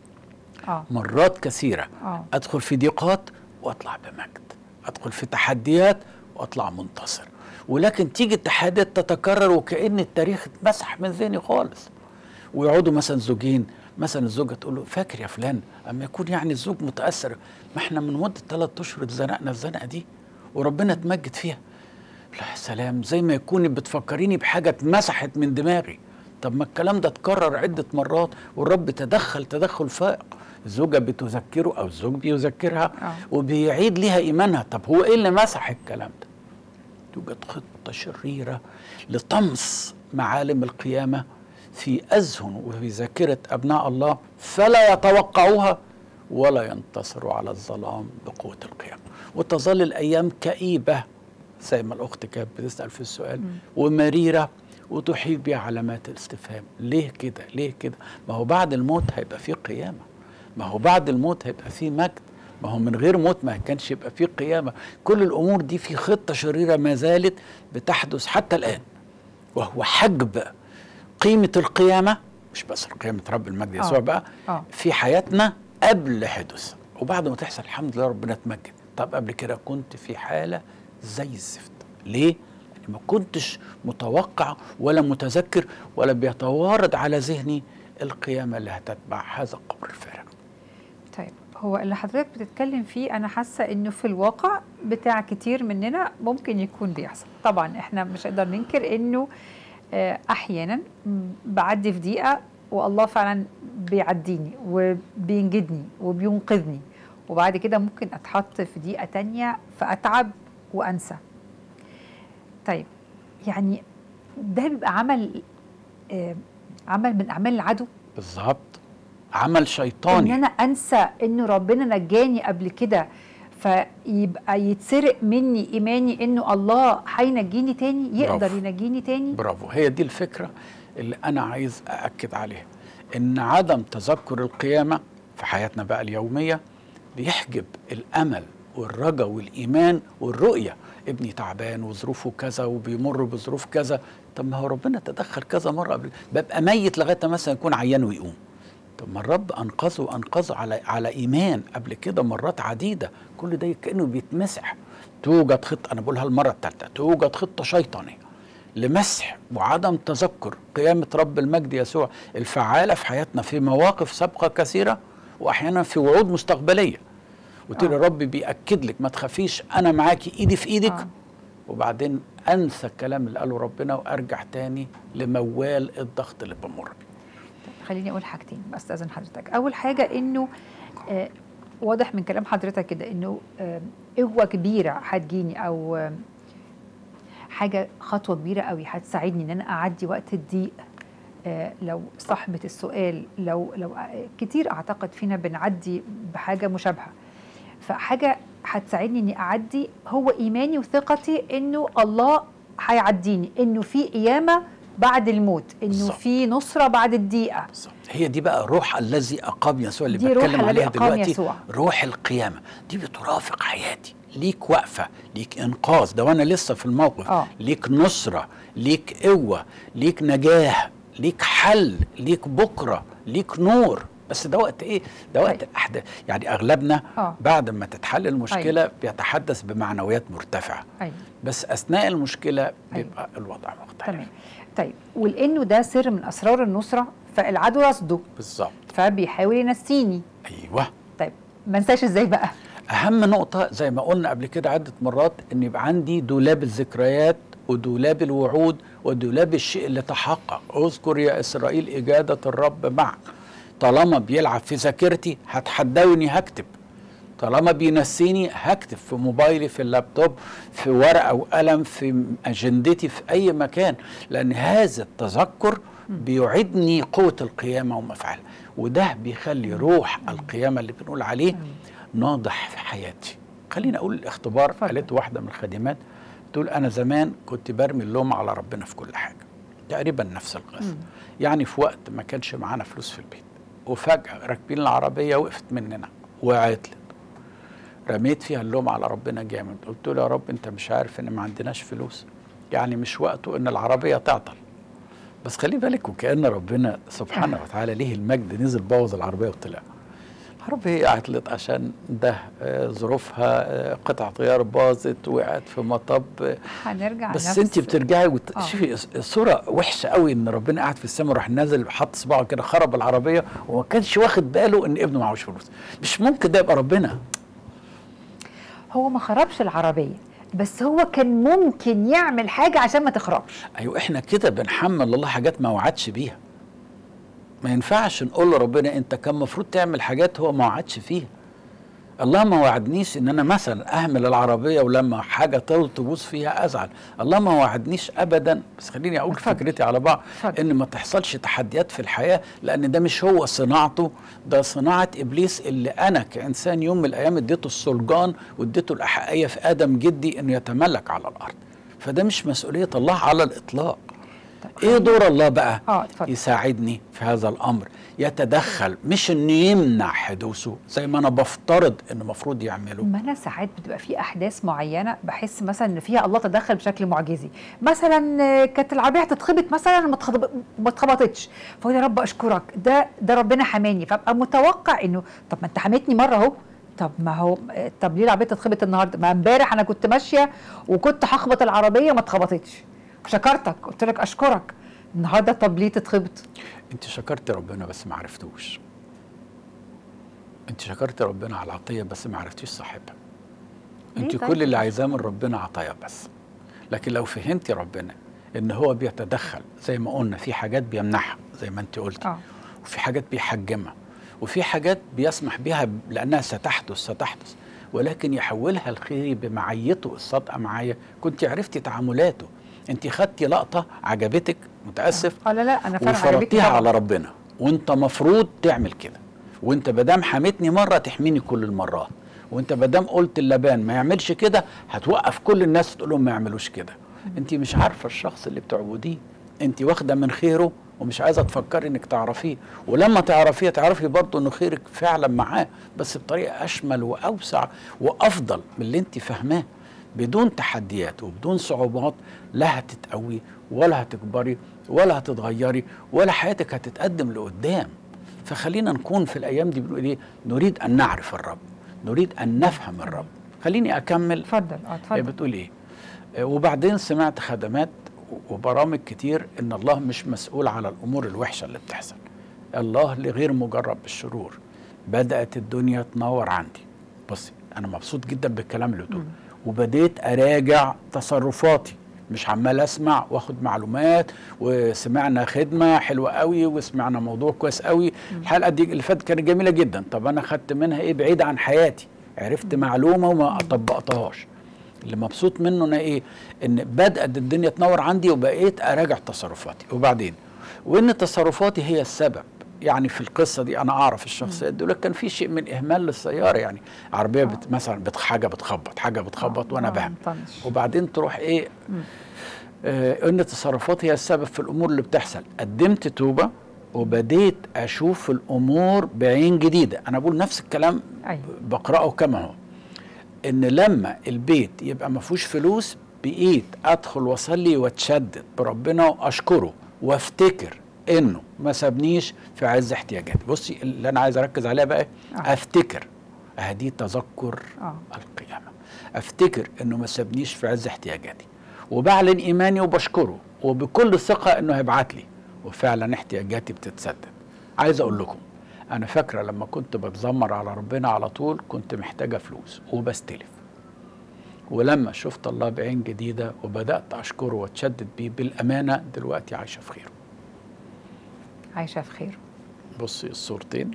اه مرات كثيرة آه. أدخل في ضيقات وأطلع بمجد أدخل في تحديات وأطلع منتصر ولكن تيجي التحديات تتكرر وكأن التاريخ اتمسح من ذهني خالص ويقعدوا مثلا زوجين مثلا الزوجة تقول له فاكر يا فلان أما يكون يعني الزوج متأثر ما احنا من مدة ثلاث أشهر اتزنقنا الزنقة دي وربنا اتمجد فيها لا يا سلام زي ما يكوني بتفكريني بحاجة اتمسحت من دماغي طب ما الكلام ده اتكرر عدة مرات والرب تدخل تدخل فائق الزوجة بتذكره أو الزوج بيذكرها آه. وبيعيد ليها إيمانها طب هو إيه اللي مسح الكلام ده توجد خطة شريرة لطمس معالم القيامة في أذهن وفي ذاكرة أبناء الله فلا يتوقعوها ولا ينتصروا على الظلام بقوة القيامة وتظل الأيام كئيبة زي ما الأخت كانت بتسأل في السؤال ومريرة وتحيط بها علامات الاستفهام ليه كده ليه كده ما هو بعد الموت هيبقى فيه قيامة ما هو بعد الموت هيبقى فيه مجد ما هو من غير موت ما كانش يبقى فيه قيامة كل الأمور دي في خطة شريرة ما زالت بتحدث حتى الآن وهو حجب قيمة القيامة مش بس قيامة رب المجد آه. يسوع بقى آه. في حياتنا قبل حدوث وبعد ما تحصل الحمد لله ربنا اتمجد طب قبل كده كنت في حالة زي الزفت ليه؟ يعني ما كنتش متوقع ولا متذكر ولا بيتوارد على ذهني القيامة اللي هتتبع هذا القبر الفارغ طيب هو اللي حضرتك بتتكلم فيه انا حاسه انه في الواقع بتاع كتير مننا ممكن يكون بيحصل طبعا احنا مش هنقدر ننكر انه آه، احيانا م، بعدي في دقيقه والله فعلا بيعديني وبينجدني وبينقذني وبعد كده ممكن اتحط في دقيقه تانية فاتعب وانسى طيب يعني ده بيبقى عمل آه، عمل من اعمال العدو بالظبط عمل ان شيطاني انا انسى انه ربنا نجاني قبل كده فيبقى يتسرق مني ايماني انه الله هينجيني تاني يقدر برافو. ينجيني تاني برافو هي دي الفكرة اللي أنا عايز أأكد عليها إن عدم تذكر القيامة في حياتنا بقى اليومية بيحجب الأمل والرجاء والإيمان والرؤية ابني تعبان وظروفه كذا وبيمر بظروف كذا طب ما هو ربنا تدخل كذا مرة قبل ببقى ميت لغاية ما مثلا يكون عيان ويقوم طب ما الرب انقذه وانقذه على على ايمان قبل كده مرات عديده كل ده كانه بيتمسح توجد خطه انا بقولها المره الثالثه توجد خطه شيطانيه لمسح وعدم تذكر قيامه رب المجد يسوع الفعاله في حياتنا في مواقف سابقه كثيره واحيانا في وعود مستقبليه وتقول آه. الرب بياكد لك ما تخافيش انا معاكي ايدي في ايدك آه. وبعدين انسى الكلام اللي قاله ربنا وارجع تاني لموال الضغط اللي بمر بيه خليني اقول حاجتين استاذن حضرتك اول حاجه انه آه واضح من كلام حضرتك كده انه آه قوه كبيره هتجيني او آه حاجه خطوه كبيره قوي هتساعدني ان انا اعدي وقت الضيق آه لو صاحبه السؤال لو لو آه، كتير اعتقد فينا بنعدي بحاجه مشابهه فحاجه هتساعدني اني اعدي هو ايماني وثقتي انه الله هيعديني انه في قيامه بعد الموت انه بالظبط. في نصره بعد الضيقه بالظبط هي دي بقى روح الذي اقام يسوع اللي دي روح بتكلم الذي عليها أقام دلوقتي يسوع. روح القيامه دي بترافق حياتي ليك وقفه ليك انقاذ ده وانا لسه في الموقف آه. ليك نصره ليك قوه ليك نجاه ليك حل ليك بكره ليك نور بس ده وقت ايه ده وقت طيب. احدى يعني اغلبنا آه. بعد ما تتحل المشكله بيتحدث بمعنويات مرتفعه ايوه بس اثناء المشكله بيبقى الوضع مختلف تمام طيب ولانه ده سر من اسرار النصره فالعدو رصده بالظبط فبيحاول ينسيني ايوه طيب ما انساش ازاي بقى اهم نقطه زي ما قلنا قبل كده عده مرات ان يبقى عندي دولاب الذكريات ودولاب الوعود ودولاب الشيء اللي تحقق اذكر يا اسرائيل اجاده الرب معك طالما بيلعب في ذاكرتي هتحدوني هكتب طالما بينسيني هكتب في موبايلي في اللابتوب في ورقه وقلم في اجندتي في اي مكان لان هذا التذكر بيعدني قوه القيامه ومفعلها وده بيخلي روح القيامه اللي بنقول عليه ناضح في حياتي خليني اقول الاختبار اتفضل. قالت واحده من الخادمات تقول انا زمان كنت برمي اللوم على ربنا في كل حاجه تقريبا نفس القصه يعني في وقت ما كانش معانا فلوس في البيت وفجاه راكبين العربيه وقفت مننا وعطلت رميت فيها اللوم على ربنا جامد قلت له يا رب انت مش عارف ان ما عندناش فلوس يعني مش وقته ان العربيه تعطل بس خلي بالك وكأن ربنا سبحانه وتعالى ليه المجد نزل بوظ العربية وطلع العربية عطلت عشان ده آه، ظروفها آه، قطعة غيار باظت وقعت في مطب آه، هنرجع بس نفس- انت بترجعي آه. وتشوفي الصورة وحشة قوي ان ربنا قاعد في السماء راح نازل حط صباعه كده خرب العربية وما كانش واخد باله ان ابنه معهوش فلوس مش ممكن ده يبقى ربنا هو ما خربش العربيه بس هو كان ممكن يعمل حاجه عشان ما تخربش ايوه احنا كده بنحمل الله حاجات ما وعدش بيها ما ينفعش نقول لربنا انت كان المفروض تعمل حاجات هو ما وعدش فيها الله ما وعدنيش ان انا مثلا اهمل العربيه ولما حاجه طول تبوظ فيها ازعل الله ما وعدنيش ابدا بس خليني اقول اتفضل. فكرتي على بعض اتفضل. ان ما تحصلش تحديات في الحياه لان ده مش هو صناعته ده صناعه ابليس اللي انا كانسان يوم من الايام اديته السلطان واديته الاحقيه في ادم جدي انه يتملك على الارض فده مش مسؤوليه الله على الاطلاق طب ايه خلينا- دور الله بقى اه اتفضل يساعدني في هذا الامر يتدخل مش انه يمنع حدوثه زي ما انا بفترض انه المفروض يعمله ما انا ساعات بتبقى في احداث معينه بحس مثلا ان فيها الله تدخل بشكل معجزي مثلا آه، كانت العربيه هتتخبط مثلا ما اتخضب- ما اتخبطتش فاقول يا رب اشكرك ده ده ربنا حماني فابقى متوقع انه طب ما انت حميتني مره اهو طب ما هو آه، طب ليه العربيه تتخبط النهارده ما امبارح انا كنت ماشيه وكنت هخبط العربيه ما اتخبطتش شكرتك قلت لك اشكرك النهارده طب ليه تتخبط انت شكرت ربنا بس ما عرفتوش انت شكرت ربنا على العطيه بس ما عرفتيش صاحبها ليه انت طيب؟ كل اللي عايزاه من ربنا عطايا بس لكن لو فهمتي ربنا ان هو بيتدخل زي ما قلنا في حاجات بيمنحها زي ما انت قلتي اه وفي حاجات بيحجمها وفي حاجات بيسمح بها لانها ستحدث ستحدث ولكن يحولها الخيري بمعيته الصادقه معايا كنت عرفتي تعاملاته انت خدتي لقطه عجبتك متاسف اه لا لا انا فعلا عجبتني وفرضتيها طبعاً. على ربنا وانت مفروض تعمل كده وانت مادام حميتني مره تحميني كل المرات وانت مادام قلت اللبان ما يعملش كده هتوقف كل الناس تقول لهم ما يعملوش كده انت مش عارفه الشخص اللي بتعبديه انت واخده من خيره ومش عايزه تفكري انك تعرفيه ولما تعرفيه تعرفي برضه ان خيرك فعلا معاه بس بطريقه اشمل واوسع وافضل من اللي انت فاهماه بدون تحديات وبدون صعوبات لا هتتقوي ولا هتكبري ولا هتتغيري ولا حياتك هتتقدم لقدام فخلينا نكون في الايام دي بنقول ايه نريد ان نعرف الرب نريد ان نفهم الرب خليني اكمل اتفضل اه هي اتفضل بتقول ايه آه، وبعدين سمعت خدمات وبرامج كتير ان الله مش مسؤول على الامور الوحشه اللي بتحصل الله لغير مجرب بالشرور بدات الدنيا تنور عندي بصي انا مبسوط جدا بالكلام اللي بتقوله وبديت اراجع تصرفاتي مش عمال اسمع واخد معلومات وسمعنا خدمه حلوه قوي وسمعنا موضوع كويس قوي الحلقه دي اللي فاتت كانت جميله جدا طب انا خدت منها ايه بعيد عن حياتي عرفت معلومه وما طبقتهاش اللي مبسوط منه انا ايه ان بدات الدنيا تنور عندي وبقيت اراجع تصرفاتي وبعدين وان تصرفاتي هي السبب يعني في القصه دي انا اعرف الشخصيات دول كان في شيء من اهمال للسياره يعني عربيه بت مثلا بت حاجه بتخبط حاجه بتخبط وانا آه، بهم مطنش. وبعدين تروح ايه آه ان تصرفاتي هي السبب في الامور اللي بتحصل قدمت توبه وبديت اشوف الامور بعين جديده انا بقول نفس الكلام أيوة. بقراه كما هو ان لما البيت يبقى ما فيهوش فلوس بقيت ادخل واصلي واتشدد بربنا واشكره وافتكر انه ما سابنيش في عز احتياجاتي بصي اللي انا عايز اركز عليها بقى آه. افتكر هدي تذكر آه. القيامه افتكر انه ما سابنيش في عز احتياجاتي وبعلن ايماني وبشكره وبكل ثقه انه هيبعت لي وفعلا احتياجاتي بتتسدد عايز اقول لكم انا فاكره لما كنت بتذمر على ربنا على طول كنت محتاجه فلوس وبستلف ولما شفت الله بعين جديده وبدات اشكره واتشدد بيه بالامانه دلوقتي عايشه في خيره عايشه في خير بصي الصورتين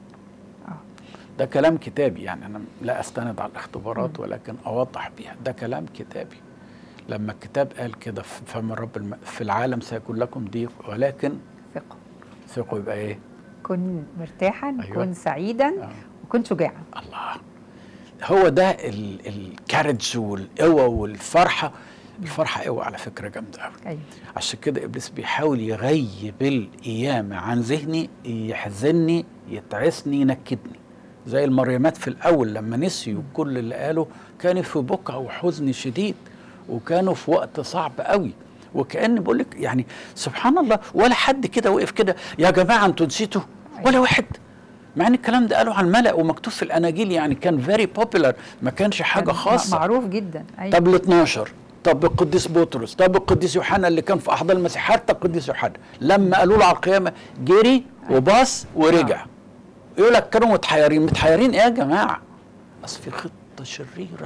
اه ده كلام كتابي يعني انا لا استند على الاختبارات ولكن اوضح بيها ده كلام كتابي لما الكتاب قال كده في فم الرب الم... في العالم سيكون لكم ضيق ولكن ثقه ثقوا يبقى ايه كن مرتاحا أيوة. كن سعيدا آه. وكن شجاعا الله هو ده ال- الكارج والقوه والفرحه الفرحه قوه على فكره جامده قوي ايوه عشان كده ابليس بيحاول يغيب القيامه عن ذهني يحزني يتعسني ينكدني زي المريمات في الاول لما نسيوا كل اللي قالوا كانوا في بكى وحزن شديد وكانوا في وقت صعب قوي وكان بقول لك يعني سبحان الله ولا حد كده وقف كده يا جماعه انتوا نسيتوا ولا واحد مع ان الكلام ده قالوا عن الملأ ومكتوب في الاناجيل يعني كان فيري بوبيلر ما كانش حاجه كان خاصه معروف جدا ايوه طب ال 12 طب القديس بطرس طب القديس يوحنا اللي كان في احضان المسيح حتى القديس يوحنا لما قالوا له على القيامه جري وباص ورجع يقول لك كانوا متحيرين متحيرين ايه يا جماعه اصل في خطه شريره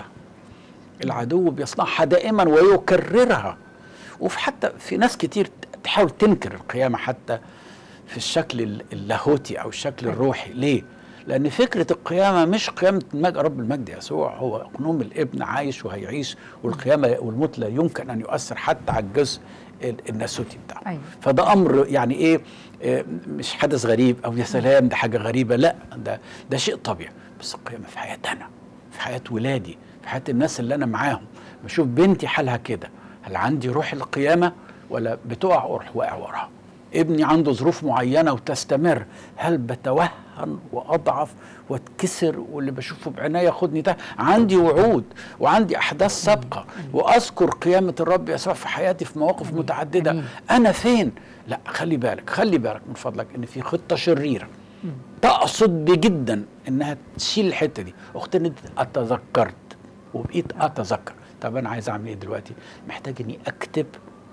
العدو بيصنعها دائما ويكررها وفي حتى في ناس كتير تحاول تنكر القيامه حتى في الشكل ال- اللاهوتي او الشكل الروحي ليه لان فكره القيامه مش قيامه المجد رب المجد يسوع هو اقنوم الابن عايش وهيعيش والقيامه والموت لا يمكن ان يؤثر حتى على الجزء ال- الناسوتي بتاعه أيوة. فده امر يعني ايه آه، مش حدث غريب او يا سلام ده حاجه غريبه لا ده ده شيء طبيعي بس القيامه في حياتي انا في حياه ولادي في حياه الناس اللي انا معاهم بشوف بنتي حالها كده هل عندي روح القيامه ولا بتقع واروح واقع وراها ابني عنده ظروف معينه وتستمر هل بتوهن واضعف واتكسر واللي بشوفه بعناية ياخدني ده عندي وعود وعندي احداث سابقه واذكر قيامه الرب يسوع في حياتي في مواقف أمين. متعدده أمين. انا فين لا خلي بالك خلي بالك من فضلك ان في خطه شريره تقصد بجدا انها تشيل الحته دي اختي إني اتذكرت وبقيت اتذكر طب انا عايز اعمل ايه دلوقتي محتاج اني اكتب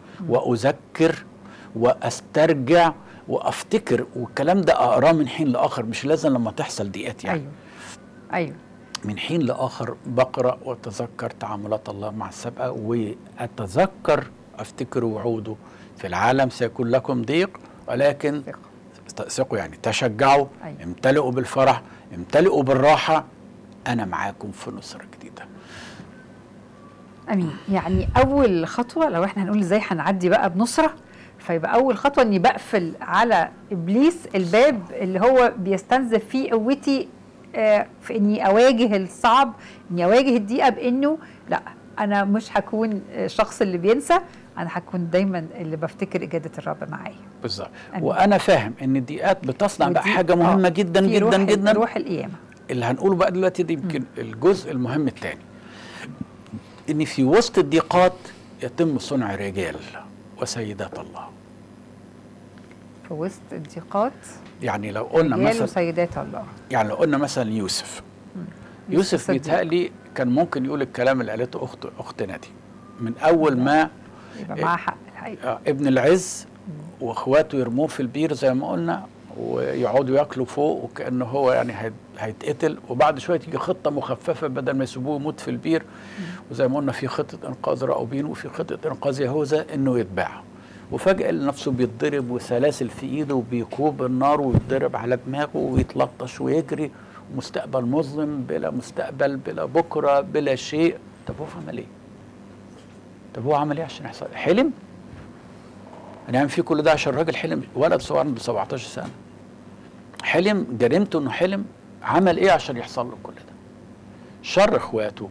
واذكر واسترجع وافتكر والكلام ده اقراه من حين لاخر مش لازم لما تحصل دقيقات يعني ايوه ايوه من حين لاخر بقرا واتذكر تعاملات الله مع السابقه واتذكر افتكر وعوده في العالم سيكون لكم ضيق ولكن ثقه ثقوا يعني تشجعوا أيوة. امتلئوا بالفرح امتلئوا بالراحه انا معاكم في نصره جديده امين يعني اول خطوه لو احنا هنقول ازاي هنعدي بقى بنصره فيبقى اول خطوه اني بقفل على ابليس الباب اللي هو بيستنزف فيه قوتي آه، في اني اواجه الصعب اني اواجه الضيقه بانه لا انا مش هكون الشخص اللي بينسى انا هكون دايما اللي بفتكر اجاده الرب معايا بالظبط أمين. وانا فاهم ان الدقيقات بتصنع بقى ودي- حاجه مهمه آه، جدا في جدا روح جدا روح القيامه اللي هنقوله بقى دلوقتي دي يمكن الجزء المهم الثاني ان في وسط الضيقات يتم صنع رجال وسيدات الله في وسط الضيقات يعني لو قلنا رجال مثلا وسيدات الله يعني لو قلنا مثلا يوسف يوسف الصديق. بيتهيألي كان ممكن يقول الكلام اللي قالته اخت اختنا دي من اول ما يبقى إيه. معاه حق الحقيقه آه، ابن العز واخواته يرموه في البير زي ما قلنا ويقعدوا ياكلوا فوق وكانه هو يعني هيت- هيتقتل وبعد شويه تيجي خطه مخففه بدل ما يسيبوه يموت في البير وزي ما قلنا في خطه انقاذ راؤوبين وفي خطه انقاذ يهوذا انه يتباع وفجاه نفسه بيتضرب وسلاسل في ايده وبيكوب النار ويتضرب على دماغه ويتلطش ويجري مستقبل مظلم بلا مستقبل بلا بكره بلا شيء طب هو عمل ايه؟ طب هو عمل ايه عشان يحصل حلم؟ هنعمل فيه كل ده عشان الراجل حلم ولد صغير عنده 17 سنه حلم جريمته انه حلم عمل ايه عشان يحصل له كل ده شر اخواته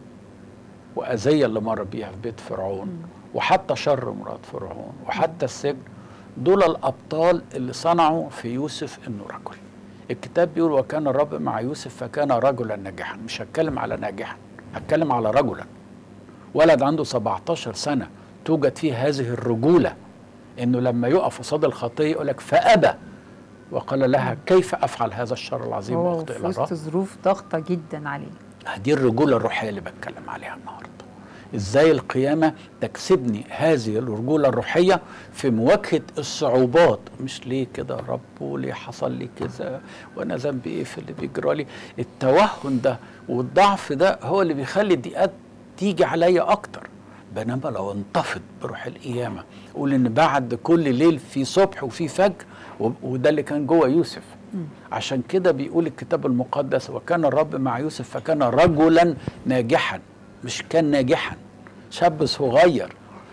واذيه اللي مر بيها في بيت فرعون وحتى شر مرات فرعون وحتى السجن دول الابطال اللي صنعوا في يوسف انه رجل الكتاب بيقول وكان الرب مع يوسف فكان رجلا ناجحا مش هتكلم على ناجحا هتكلم على رجلا ولد عنده 17 سنه توجد فيه هذه الرجوله انه لما يقف قصاد الخطيه يقول لك فابى وقال لها كيف افعل هذا الشر العظيم هو واخطئ في الى وسط الرب ظروف ضغطه جدا عليه دي الرجوله الروحيه اللي بتكلم عليها النهارده ازاي القيامه تكسبني هذه الرجوله الروحيه في مواجهه الصعوبات مش ليه كده يا رب وليه حصل لي كذا وانا ذنبي ايه في اللي بيجرى لي التوهن ده والضعف ده هو اللي بيخلي الضيقات تيجي عليا اكتر بينما لو انتفض بروح القيامه قول ان بعد كل ليل في صبح وفي فجر و- وده اللي كان جوه يوسف عشان كده بيقول الكتاب المقدس وكان الرب مع يوسف فكان رجلا ناجحا مش كان ناجحا شاب صغير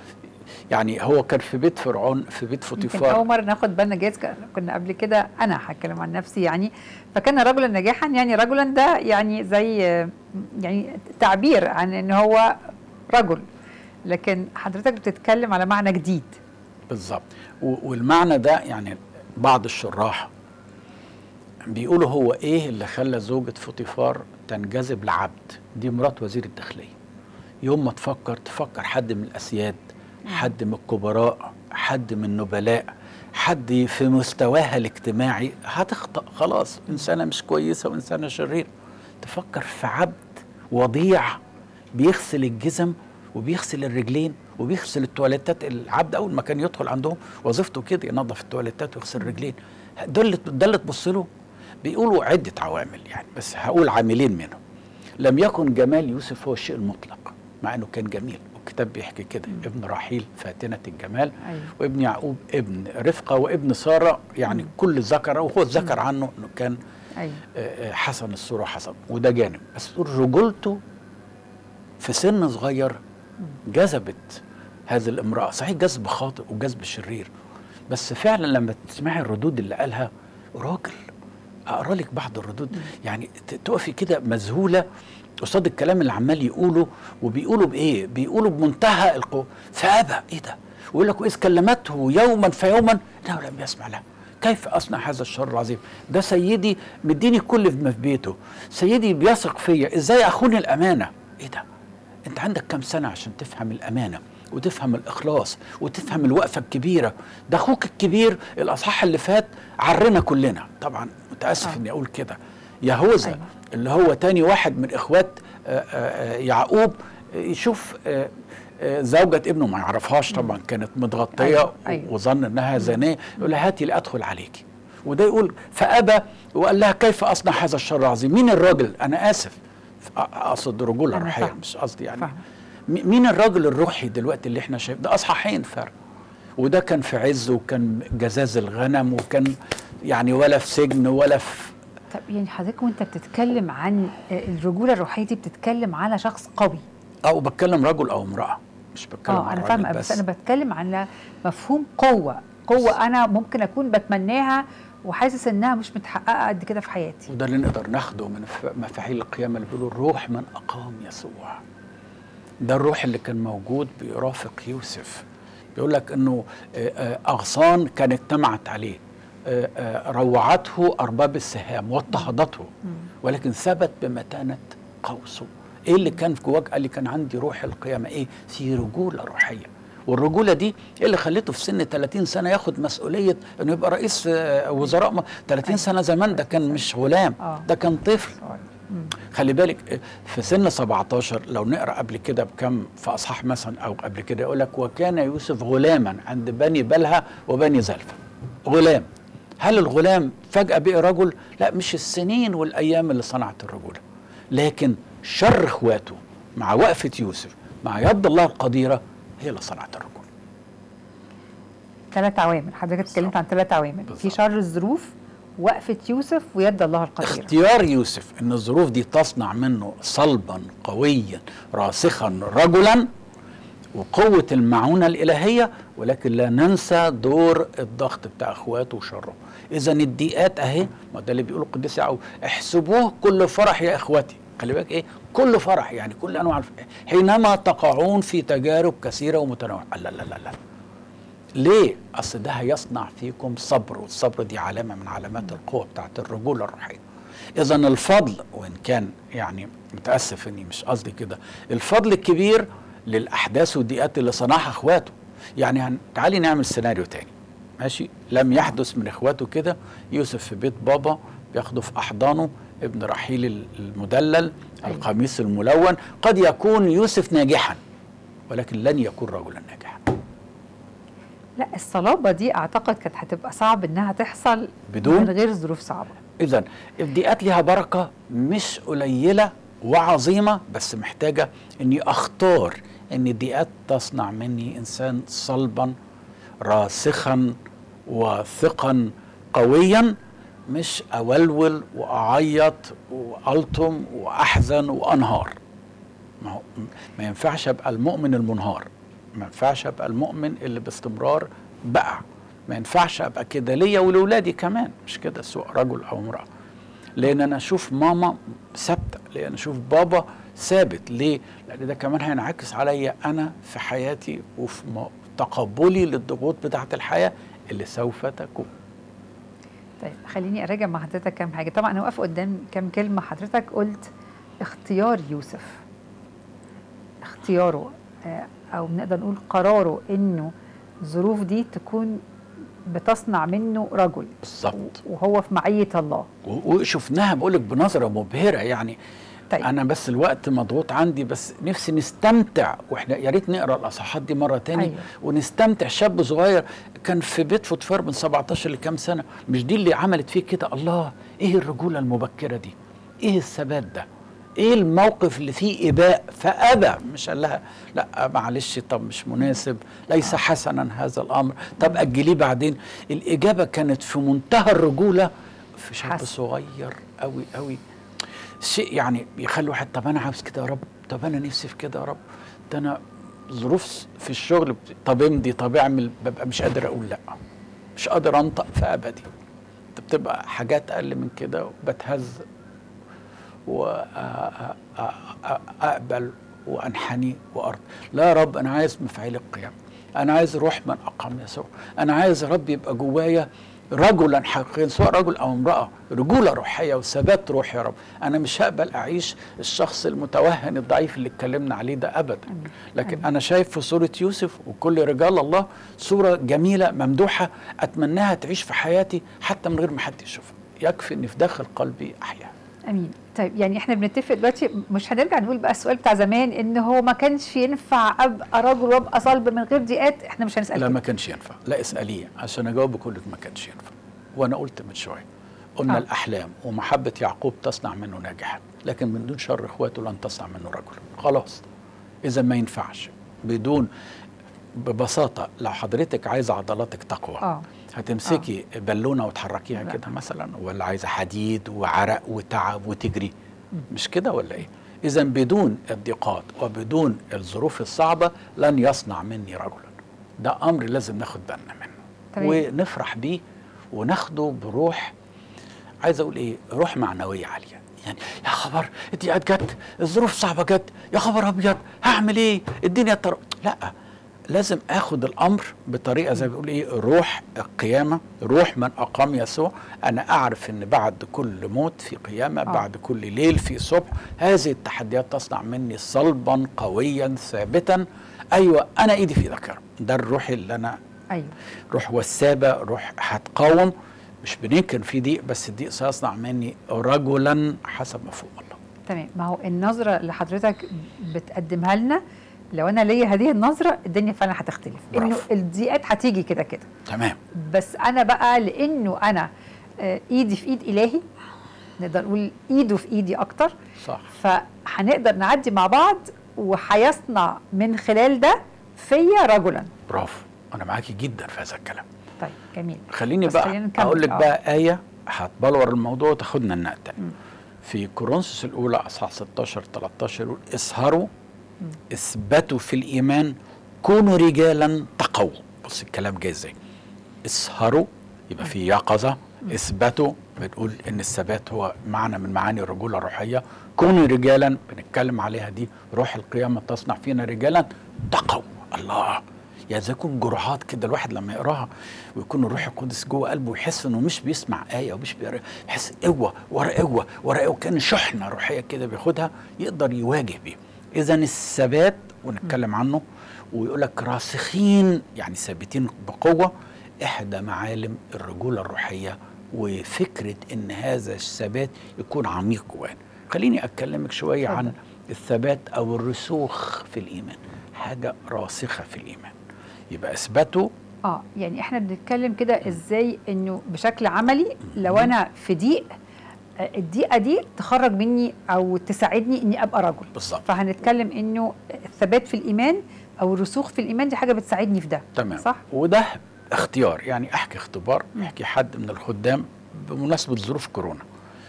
يعني هو كان في بيت فرعون في بيت يمكن فوتيفار اول مره ناخد بالنا جايز ك- كنا قبل كده انا هتكلم عن نفسي يعني فكان رجلا ناجحا يعني رجلا ده يعني زي يعني تعبير عن ان هو رجل لكن حضرتك بتتكلم على معنى جديد بالظبط و- والمعنى ده يعني بعض الشراح بيقولوا هو ايه اللي خلى زوجة فوتيفار تنجذب لعبد دي مرات وزير الداخلية يوم ما تفكر تفكر حد من الأسياد حد من الكبراء حد من النبلاء حد في مستواها الاجتماعي هتخطأ خلاص إنسانة مش كويسة وإنسانة شريرة تفكر في عبد وضيع بيغسل الجزم وبيغسل الرجلين وبيغسل التواليتات العبد اول ما كان يدخل عندهم وظيفته كده ينظف التواليتات ويغسل الرجلين ده اللي ده اللي تبص له بيقولوا عده عوامل يعني بس هقول عاملين منهم لم يكن جمال يوسف هو الشيء المطلق مع انه كان جميل والكتاب بيحكي كده ابن راحيل فاتنه الجمال أيوة. وابن يعقوب ابن رفقه وابن ساره يعني كل ذكر وهو ذكر عنه انه كان ايوه آه، آه، حسن الصورة حسن وده جانب بس تقول رجولته في سن صغير جذبت هذه الامرأة صحيح جذب خاطئ وجذب شرير بس فعلا لما تسمعي الردود اللي قالها راجل اقرا لك بعض الردود يعني ت- تقفي كده مذهوله قصاد الكلام اللي عمال يقوله وبيقولوا بايه؟ بيقولوا بمنتهى القوه فابى ايه ده؟ ويقول لك واذ كلمته يوما فيوما انه لم يسمع له كيف اصنع هذا الشر العظيم؟ ده سيدي مديني كل ما في بيته، سيدي بيثق فيا، ازاي اخون الامانه؟ ايه ده؟ انت عندك كم سنه عشان تفهم الامانه وتفهم الاخلاص وتفهم الوقفه الكبيره ده اخوك الكبير الاصحاح اللي فات عرنا كلنا طبعا متاسف آه. اني اقول كده يهوذا أيوة. اللي هو تاني واحد من اخوات آه، آه، آه، يعقوب آه، يشوف آه، آه، زوجة ابنه ما يعرفهاش طبعا كانت متغطية أيوة، أيوة. وظن انها زانية يقول لها هاتي لادخل عليك وده يقول فابى وقال لها كيف اصنع هذا الشر العظيم مين الراجل انا اسف اقصد رجوله أنا روحيه فاهمة. مش قصدي يعني فاهمة. م- مين الراجل الروحي دلوقتي اللي احنا شايف ده اصحاحين فرق وده كان في عز وكان جزاز الغنم وكان يعني ولا في سجن ولا في طب يعني حضرتك وانت بتتكلم عن الرجوله الروحيه دي بتتكلم على شخص قوي او بتكلم رجل او امراه مش بتكلم اه عن انا راجل فاهمه بس انا بتكلم على مفهوم قوه قوه انا ممكن اكون بتمناها وحاسس انها مش متحققه قد كده في حياتي وده اللي نقدر ناخده من ف- مفاعيل القيامة اللي بيقولوا الروح من أقام يسوع ده الروح اللي كان موجود بيرافق يوسف بيقول لك انه آه، آه، اغصان كانت اجتمعت عليه آه، آه، روعته ارباب السهام واضطهدته ولكن ثبت بمتانه قوسه ايه اللي كان في جواك قال لي كان عندي روح القيامه ايه في رجوله روحيه والرجوله دي ايه اللي خليته في سن 30 سنه ياخد مسؤوليه انه يبقى رئيس آه، وزراء م- 30 سنه زمان ده كان مش غلام آه. ده كان طفل خلي بالك في سن 17 لو نقرا قبل كده بكم في اصحاح مثلا او قبل كده يقول لك وكان يوسف غلاما عند بني بلها وبني زلفة غلام هل الغلام فجأة بقي رجل؟ لا مش السنين والأيام اللي صنعت الرجولة لكن شر إخواته مع وقفة يوسف مع يد الله القديرة هي اللي صنعت الرجولة ثلاث عوامل حضرتك اتكلمت عن ثلاث عوامل في بالظبط. شر الظروف وقفه يوسف ويد الله القديره اختيار يوسف ان الظروف دي تصنع منه صلبا قويا راسخا رجلا وقوة المعونة الإلهية ولكن لا ننسى دور الضغط بتاع أخواته وشره إذا الضيقات أهي ما ده اللي بيقوله القديس يعقوب احسبوه كل فرح يا إخوتي خلي بالك إيه كل فرح يعني كل أنواع الف... حينما تقعون في تجارب كثيرة ومتنوعة لا لا لا لا ليه؟ أصل ده هيصنع فيكم صبر والصبر دي علامة من علامات القوة بتاعت الرجولة الروحية إذا الفضل وإن كان يعني متأسف إني مش قصدي كده الفضل الكبير للأحداث والضيقات اللي صنعها إخواته يعني هن... تعالي نعمل سيناريو تاني ماشي لم يحدث من إخواته كده يوسف في بيت بابا بياخده في أحضانه ابن رحيل المدلل أيوة. القميص الملون قد يكون يوسف ناجحا ولكن لن يكون رجلا ناجحا لا الصلابه دي اعتقد كانت هتبقى صعب انها تحصل بدون؟ من غير ظروف صعبه اذا الضيقات ليها بركه مش قليله وعظيمه بس محتاجه اني اختار ان الضيقات تصنع مني انسان صلبا راسخا وثقا قويا مش اولول واعيط والطم واحزن وانهار ما هو ما ينفعش ابقى المؤمن المنهار ما ينفعش ابقى المؤمن اللي باستمرار بقع ما ينفعش ابقى كده ليا ولولادي كمان مش كده سواء رجل او امراه لان انا اشوف ماما ثابته لان اشوف بابا ثابت ليه لان ده كمان هينعكس عليا انا في حياتي وفي م- تقبلي للضغوط بتاعه الحياه اللي سوف تكون طيب خليني اراجع مع حضرتك كام حاجه طبعا انا واقفه قدام كام كلمه حضرتك قلت اختيار يوسف اختياره آه، او نقدر نقول قراره انه الظروف دي تكون بتصنع منه رجل بالظبط وهو في معيه الله و- وشفناها بقول لك بنظره مبهره يعني طيب. طيب. انا بس الوقت مضغوط عندي بس نفسي نستمتع واحنا يا ريت نقرا الاصحاحات دي مره تاني أيوة. أيوة. ونستمتع شاب صغير كان في بيت فوتفار من 17 لكام سنه مش دي اللي عملت فيه كده الله ايه الرجوله المبكره دي ايه الثبات ده ايه الموقف اللي فيه اباء فابى مش قال لها لا معلش طب مش مناسب ليس حسنا هذا الامر طب اجليه بعدين الاجابه كانت في منتهى الرجوله في شاب حسن. صغير قوي قوي شيء يعني بيخلي واحد طب انا عاوز كده يا رب طب انا نفسي في كده يا رب ده انا ظروف في الشغل بت- طب امضي طب اعمل ببقى مش قادر اقول لا مش قادر انطق في ابدي ده بتبقى حاجات اقل من كده بتهز واقبل وانحني وارض لا يا رب انا عايز مفعيل القيام انا عايز روح من اقام يسوع انا عايز يا رب يبقى جوايا رجلا حقيقيا سواء رجل او امراه رجوله روحيه وثبات روحي يا رب انا مش هقبل اعيش الشخص المتوهن الضعيف اللي اتكلمنا عليه ده ابدا لكن انا شايف في صوره يوسف وكل رجال الله صوره جميله ممدوحه اتمناها تعيش في حياتي حتى من غير ما حد يشوفها يكفي ان في داخل قلبي احياها امين طيب يعني احنا بنتفق دلوقتي مش هنرجع نقول بقى السؤال بتاع زمان ان هو ما كانش ينفع ابقى رجل وابقى صلب من غير ضيقات احنا مش هنسال لا كده. ما كانش ينفع لا اساليه عشان اجاوب بقول لك ما كانش ينفع وانا قلت من شويه قلنا آه. آه. الاحلام ومحبه يعقوب تصنع منه ناجحا لكن من دون شر اخواته لن تصنع منه رجل خلاص اذا ما ينفعش بدون ببساطه لو حضرتك عايزه عضلاتك تقوى اه هتمسكي آه. بالونه وتحركيها لا. كده مثلا ولا عايزه حديد وعرق وتعب وتجري مش كده ولا ايه اذا بدون الضيقات وبدون الظروف الصعبه لن يصنع مني رجلا ده امر لازم ناخد بالنا منه تمام. ونفرح بيه وناخده بروح عايز اقول ايه روح معنويه عاليه يعني يا خبر الضيقات جت الظروف صعبه جت يا خبر ابيض هعمل ايه الدنيا تر... لا لازم اخد الامر بطريقه زي ما بيقول ايه روح القيامه روح من اقام يسوع انا اعرف ان بعد كل موت في قيامه آه. بعد كل ليل في صبح هذه التحديات تصنع مني صلبا قويا ثابتا ايوه انا ايدي في ايدك يا رب ده الروح اللي انا ايوه روح وسابه روح هتقاوم مش بننكر في ضيق بس الضيق سيصنع مني رجلا حسب مفهوم الله تمام ما هو النظره اللي حضرتك بتقدمها لنا لو انا ليا هذه النظره الدنيا فعلا هتختلف انه برافو. الضيقات هتيجي كده كده تمام بس انا بقى لانه انا آه، ايدي في ايد الهي نقدر نقول ايده في ايدي اكتر صح فهنقدر نعدي مع بعض وهيصنع من خلال ده فيا رجلا برافو انا معاكي جدا في هذا الكلام طيب جميل خليني بس خلينا بقى نكمل. اقول لك آه. بقى ايه هتبلور الموضوع وتاخدنا النقطه مم. في كورنثوس الاولى اصحاح 16 13 يقول اسهروا اثبتوا في الايمان كونوا رجالا تقوا بص الكلام جاي ازاي اسهروا يبقى في يقظه اثبتوا بتقول ان الثبات هو معنى من معاني الرجوله الروحيه كونوا رجالا بنتكلم عليها دي روح القيامه تصنع فينا رجالا تقوا الله يعني زي يكون جرعات كده الواحد لما يقراها ويكون الروح القدس جوه قلبه ويحس انه مش بيسمع ايه ومش بيقرا يحس قوه ورا قوه ورا قوه كان شحنه روحيه كده بياخدها يقدر يواجه بيها اذا الثبات ونتكلم عنه ويقول لك راسخين يعني ثابتين بقوه احدى معالم الرجوله الروحيه وفكره ان هذا الثبات يكون عميق جوانا خليني اكلمك شويه اتفضل. عن الثبات او الرسوخ في الايمان حاجه راسخه في الايمان يبقى اثبتوا اه يعني احنا بنتكلم كده ازاي انه بشكل عملي لو انا في ضيق آه، الضيقه دي تخرج مني او تساعدني اني ابقى رجل بالظبط فهنتكلم انه الثبات في الايمان او الرسوخ في الايمان دي حاجه بتساعدني في ده تمام صح وده اختيار يعني احكي اختبار يحكي حد من الخدام بمناسبه ظروف كورونا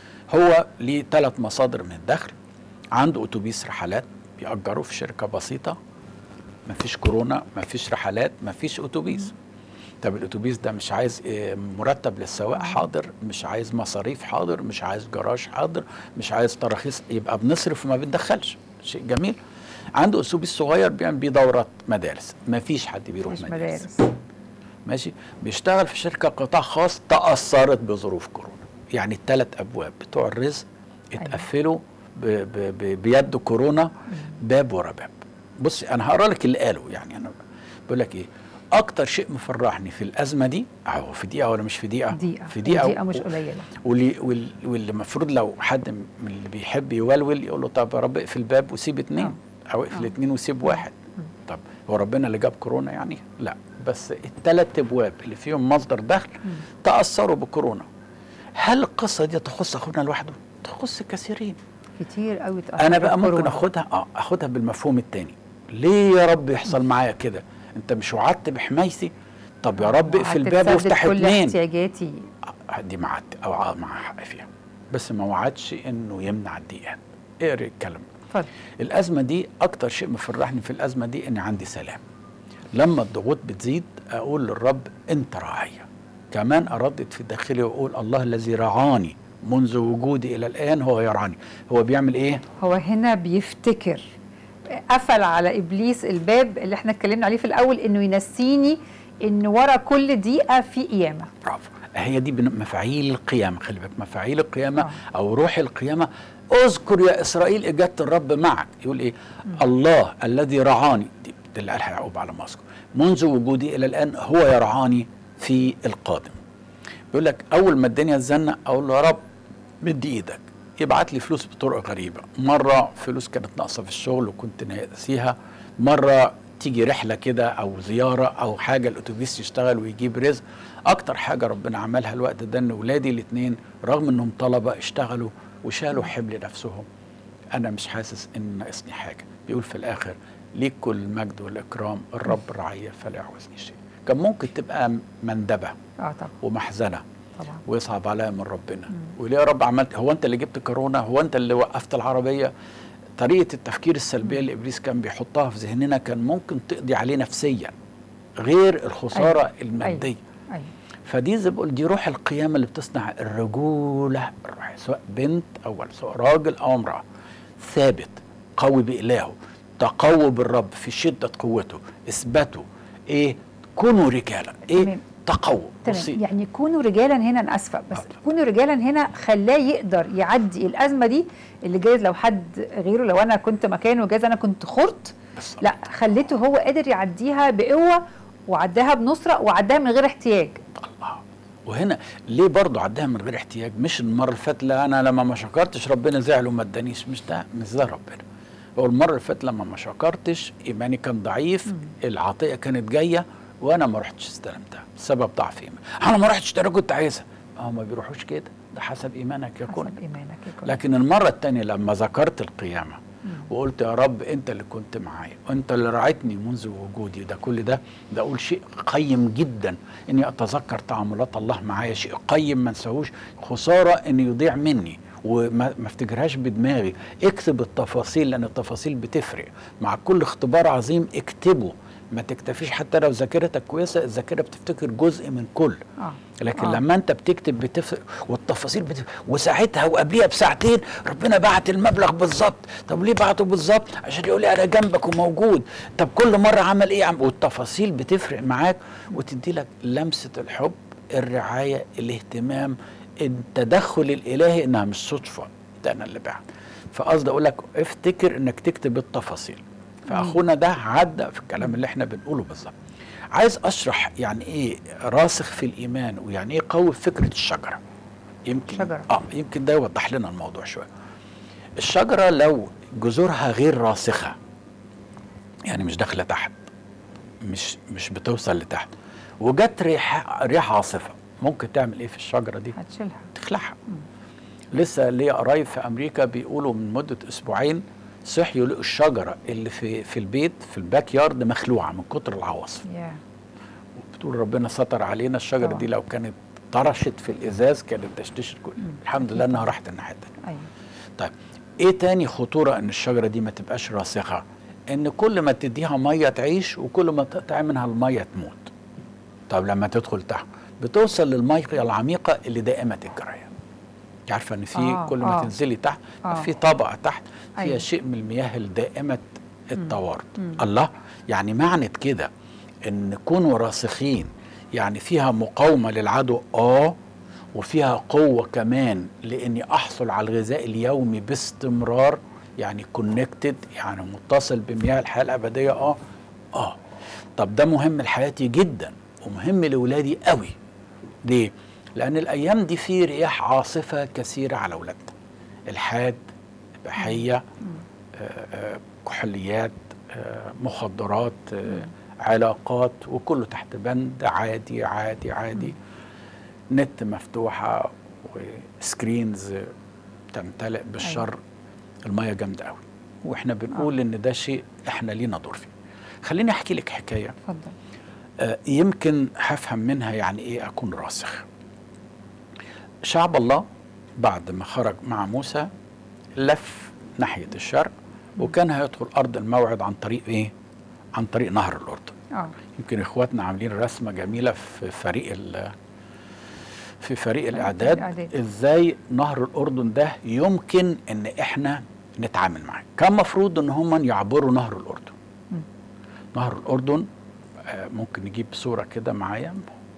هو ليه ثلاث مصادر من الدخل عنده اتوبيس رحلات بيأجره في شركه بسيطه مفيش كورونا مفيش رحلات مفيش اتوبيس طب الاتوبيس ده مش عايز إيه، مرتب للسواق حاضر مش عايز مصاريف حاضر مش عايز جراج حاضر مش عايز تراخيص يبقى بنصرف وما بندخلش شيء جميل عنده اتوبيس صغير بيعمل بيه دورات مدارس مفيش حد بيروح مش مدارس, مدارس ماشي بيشتغل في شركه قطاع خاص تاثرت بظروف كورونا يعني الثلاث ابواب بتوع الرزق أيوة. اتقفلوا ب- ب- ب- بيد كورونا باب ورا باب بصي انا هقرا لك اللي قاله يعني انا بقول لك ايه اكتر شيء مفرحني في الازمه دي اهو في دقيقه ولا مش في دقيقه دقيقه في دقيقه دقيقه مش قليله واللي وال- واللي المفروض لو حد من اللي بيحب يولول يقول له طب يا رب اقفل الباب وسيب اتنين او اقفل آه. اتنين وسيب واحد طب هو ربنا اللي جاب كورونا يعني لا بس الثلاث ابواب اللي فيهم مصدر دخل تاثروا بكورونا هل القصه دي تخص اخونا لوحده تخص كثيرين كتير قوي انا بقى ممكن اخدها اه اخدها بالمفهوم التاني ليه يا رب يحصل معايا كده انت مش وعدت بحمايتي طب يا رب اقفل الباب وافتح كل اتنين احتياجاتي آه، دي معد او ع- مع حق فيها بس ما وعدش انه يمنع الضيقات اقري الكلام اتفضل الازمه دي اكتر شيء مفرحني في الازمه دي ان عندي سلام لما الضغوط بتزيد اقول للرب انت راعية كمان اردد في داخلي واقول الله الذي رعاني منذ وجودي الى الان هو يرعاني هو بيعمل ايه هو هنا بيفتكر قفل على ابليس الباب اللي احنا اتكلمنا عليه في الاول انه ينسيني ان ورا كل دقيقه في قيامه برافو هي دي بن- مفاعيل القيامة خلي بالك مفاعيل القيامة آه. أو روح القيامة اذكر يا إسرائيل إجابة الرب معك يقول إيه الله الذي رعاني دي دي اللي قالها يعقوب على ما أذكر منذ وجودي إلى الآن هو يرعاني في القادم بيقول لك أول ما الدنيا تزنق أقول له يا رب مد إيدك يبعت لي فلوس بطرق غريبة مرة فلوس كانت ناقصة في الشغل وكنت ناسيها مرة تيجي رحلة كده أو زيارة أو حاجة الأتوبيس يشتغل ويجيب رزق أكتر حاجة ربنا عملها الوقت ده إن ولادي الاتنين رغم إنهم طلبة اشتغلوا وشالوا حمل نفسهم أنا مش حاسس إن ناقصني حاجة بيقول في الآخر ليك كل المجد والإكرام الرب رعية فلا يعوزني شيء كان ممكن تبقى مندبة اه طبعا ومحزنة طبعا ويصعب عليا من ربنا وليه يا رب عملت هو انت اللي جبت كورونا هو انت اللي وقفت العربيه طريقه التفكير السلبيه اللي ابليس كان بيحطها في ذهننا كان ممكن تقضي عليه نفسيا غير الخساره أيوة. الماديه أيوة. ايوه فدي زي ما بقول دي روح القيامة اللي بتصنع الرجولة الروحية سواء بنت أو ولد سواء راجل أو امرأة ثابت قوي بإلهه تقوى بالرب في شدة قوته اثبتوا ايه كونوا رجالا ايه تمام. تقوى تمام بصي يعني كونوا رجالا هنا انا اسفه بس آه. كونوا رجالا هنا خلاه يقدر يعدي الازمه دي اللي جايز لو حد غيره لو انا كنت مكانه جايز انا كنت خرت بالظبط. لا خليته هو قادر يعديها بقوه وعداها بنصره وعداها من غير احتياج الله وهنا ليه برضو عدها من غير احتياج مش المره اللي فاتت لا انا لما ما شكرتش ربنا زعل وما ادانيش مش ده مش ده ربنا هو المره اللي فاتت لما ما شكرتش ايماني كان ضعيف العطيه كانت جايه وانا ما رحتش استلمتها سبب ضعف ايمان انا ما رحتش ده انا كنت عايزها اه ما بيروحوش كده ده حسب ايمانك يكون حسب ايمانك يكون لكن المرة التانية لما ذكرت القيامة وقلت يا رب انت اللي كنت معايا وانت اللي رعيتني منذ وجودي ده كل ده ده اقول شيء قيم جدا اني اتذكر تعاملات الله معايا شيء قيم ما انساهوش خسارة ان يضيع مني وما ما افتكرهاش بدماغي اكتب التفاصيل لان التفاصيل بتفرق مع كل اختبار عظيم اكتبه ما تكتفيش حتى لو ذاكرتك كويسه الذاكره بتفتكر جزء من كل اه لكن آه. آه. لما انت بتكتب بتفرق والتفاصيل بتفرق وساعتها وقبليها بساعتين ربنا بعت المبلغ بالظبط طب ليه بعته بالظبط عشان يقول لي انا جنبك وموجود طب كل مره عمل ايه عم والتفاصيل بتفرق معاك وتدي لك لمسه الحب الرعايه الاهتمام التدخل الالهي انها مش صدفه ده انا اللي بعت فقصدي اقول لك افتكر انك تكتب التفاصيل فاخونا ده عدى في الكلام اللي احنا بنقوله بالظبط عايز اشرح يعني ايه راسخ في الايمان ويعني ايه قوي في فكره الشجره يمكن شجرة. اه يمكن ده يوضح لنا الموضوع شويه الشجره لو جذورها غير راسخه يعني مش داخله تحت مش مش بتوصل لتحت وجت ريح ريح عاصفه ممكن تعمل ايه في الشجره دي هتشيلها تخلعها لسه ليا قرايب في امريكا بيقولوا من مده اسبوعين صحيوا لقوا الشجره اللي في في البيت في الباك يارد مخلوعه من كتر العواصف يا بتقول ربنا ستر علينا الشجره طبعا. دي لو كانت طرشت في الازاز كانت تشتشت كل الحمد لله انها راحت الناحيه التانيه ايوه طيب ايه تاني خطوره ان الشجره دي ما تبقاش راسخه ان كل ما تديها ميه تعيش وكل ما تقطع منها الميه تموت طب لما تدخل تحت بتوصل للميه العميقه اللي دائمه الجريان انت عارفه ان في آه، كل ما آه. تنزلي تحت آه. في طبقه تحت فيها أيوة. شيء من المياه الدائمه التوارد مم. الله يعني معنى كده ان نكونوا راسخين يعني فيها مقاومه للعدو اه وفيها قوه كمان لاني احصل على الغذاء اليومي باستمرار يعني كونكتد يعني متصل بمياه الحياه الابديه اه اه طب ده مهم لحياتي جدا ومهم لاولادي قوي ليه لان الايام دي في رياح عاصفه كثيره على اولادنا الحاد بحيه آه، آه، كحوليات آه، مخدرات آه، علاقات وكله تحت بند عادي عادي عادي نت مفتوحه وسكرينز تمتلئ بالشر الميه جامده قوي واحنا بنقول ان ده شيء احنا لينا دور فيه خليني احكي لك حكايه اتفضل آه، يمكن هفهم منها يعني ايه اكون راسخ شعب الله بعد ما خرج مع موسى لف ناحيه الشرق وكان هيدخل ارض الموعد عن طريق ايه عن طريق نهر الاردن اه يمكن اخواتنا عاملين رسمه جميله في فريق ال في فريق الاعداد الإعداد. ازاي نهر الاردن ده يمكن ان احنا نتعامل معاه كان مفروض ان هم يعبروا نهر الاردن مم. نهر الاردن آه، ممكن نجيب صوره كده معايا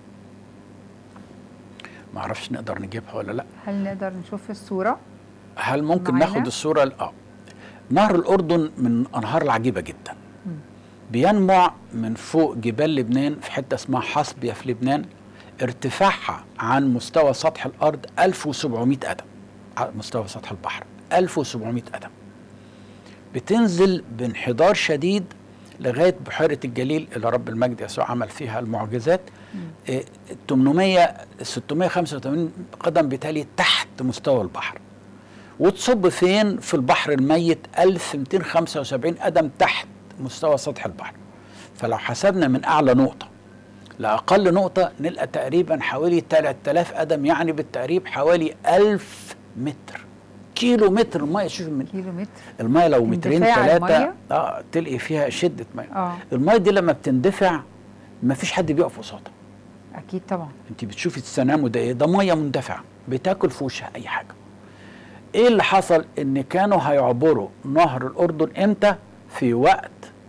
ما اعرفش نقدر نجيبها ولا لا هل نقدر نشوف الصوره هل ممكن معانا؟ ناخد الصوره ال- اه نهر الاردن من الانهار العجيبه جدا مم. بينمع من فوق جبال لبنان في حته اسمها حصبيه في لبنان ارتفاعها عن مستوى سطح الارض 1700 قدم على مستوى سطح البحر 1700 قدم بتنزل بانحدار شديد لغايه بحيره الجليل اللي رب المجد يسوع عمل فيها المعجزات إيه، 800 685 قدم بالتالي تحت مستوى البحر وتصب فين في البحر الميت 1275 قدم تحت مستوى سطح البحر فلو حسبنا من اعلى نقطه لاقل نقطه نلقى تقريبا حوالي 3000 قدم يعني بالتقريب حوالي 1000 متر كيلو متر الميه شوف من كيلو متر الميه لو مترين اندفاع ثلاثه المية؟ اه تلقي فيها شده ميه اه الميه دي لما بتندفع ما فيش حد بيقف قصادها اكيد طبعا انت بتشوفي السنامو ده ايه ده ميه مندفعه بتاكل في وشها اي حاجه ايه اللي حصل ان كانوا هيعبروا نهر الاردن امتى في وقت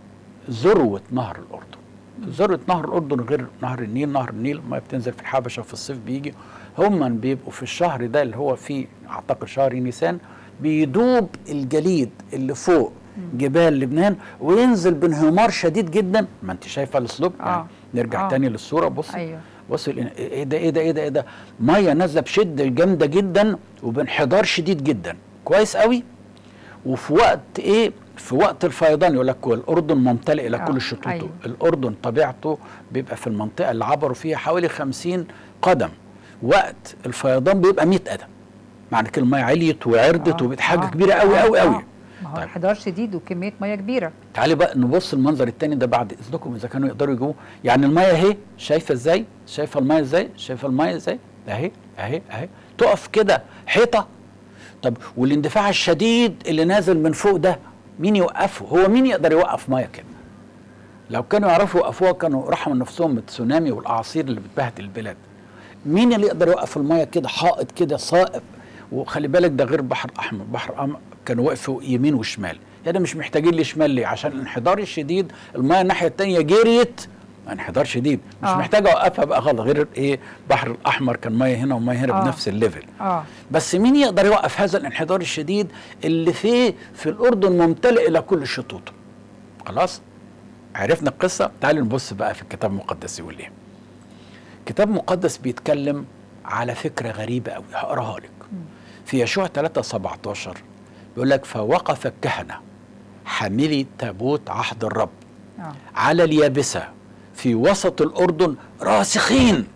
ذروه نهر الاردن ذروه نهر الاردن غير نهر النيل نهر النيل ما بتنزل في الحبشه في الصيف بيجي هم بيبقوا في الشهر ده اللي هو فيه اعتقد شهر نيسان بيدوب الجليد اللي فوق جبال لبنان وينزل بانهمار شديد جدا ما انت شايفه الاسلوب آه. يعني نرجع آه. تاني للصوره بصي ايوه بص ال- ايه ده ايه ده ايه ده ايه ده ميه نازله بشده جامده جدا وبانحدار شديد جدا كويس قوي وفي وقت ايه في وقت الفيضان يقول لك الاردن ممتلئ الى آه، كل شطوطه أيوة. الاردن طبيعته بيبقى في المنطقه اللي عبروا فيها حوالي 50 قدم وقت الفيضان بيبقى 100 قدم معنى كده الميه عليت وعردت آه، وبقت حاجه آه، كبيره قوي آه، قوي آه. قوي ما هو طيب. انحدار شديد وكميه ميه كبيره تعالي بقى نبص المنظر التاني ده بعد اذنكم اذا كانوا يقدروا يجيبوه يعني الميه اهي شايفه ازاي شايفه الميه ازاي شايفه الميه ازاي اهي اهي اهي تقف كده حيطه طب والاندفاع الشديد اللي نازل من فوق ده مين يوقفه هو مين يقدر يوقف ميه كده لو كانوا يعرفوا يوقفوها كانوا رحموا نفسهم من التسونامي والاعاصير اللي بتبهدل البلاد مين اللي يقدر يوقف الميه كده حائط كده صائب وخلي بالك ده غير البحر الاحمر البحر الأحمر كانوا وقفوا يمين وشمال يعني مش محتاجين لشمال ليه عشان الانحدار الشديد الميه الناحيه الثانيه جريت انحدار شديد مش آه. محتاج اوقفها بقى غلط غير ايه البحر الاحمر كان ميه هنا وميه هنا آه. بنفس الليفل اه بس مين يقدر يوقف هذا الانحدار الشديد اللي فيه في الاردن ممتلئ الى كل شطوطه خلاص عرفنا القصه تعالوا نبص بقى في الكتاب المقدس يقول ايه الكتاب المقدس بيتكلم على فكره غريبه قوي هقراها لك في يشوع 3 17 بيقول لك فوقف الكهنه حاملي تابوت عهد الرب اه على اليابسه في وسط الاردن راسخين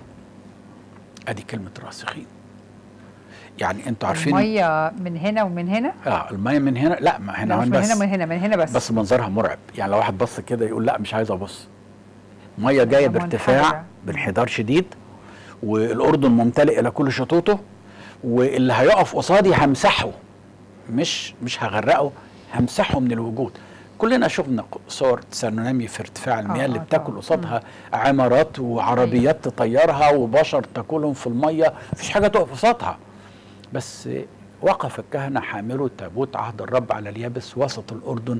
ادي كلمه راسخين يعني انتوا عارفين الميه من هنا ومن هنا اه الميه من هنا لا ما هنا لا مش وين من بس هنا من هنا من هنا بس بس منظرها مرعب يعني لو واحد بص كده يقول لا مش عايز ابص ميه جايه منحدرة. بارتفاع بانحدار شديد والاردن ممتلئ الى كل شطوطه واللي هيقف قصادي همسحه مش مش هغرقه همسحه من الوجود كلنا شفنا صور تسونامي في ارتفاع المياه آه، اللي آه، بتاكل طبعاً. قصادها عمارات وعربيات تطيرها وبشر تاكلهم في الميه مفيش حاجه تقف قصادها بس وقف الكهنه حاملوا تابوت عهد الرب على اليابس وسط الاردن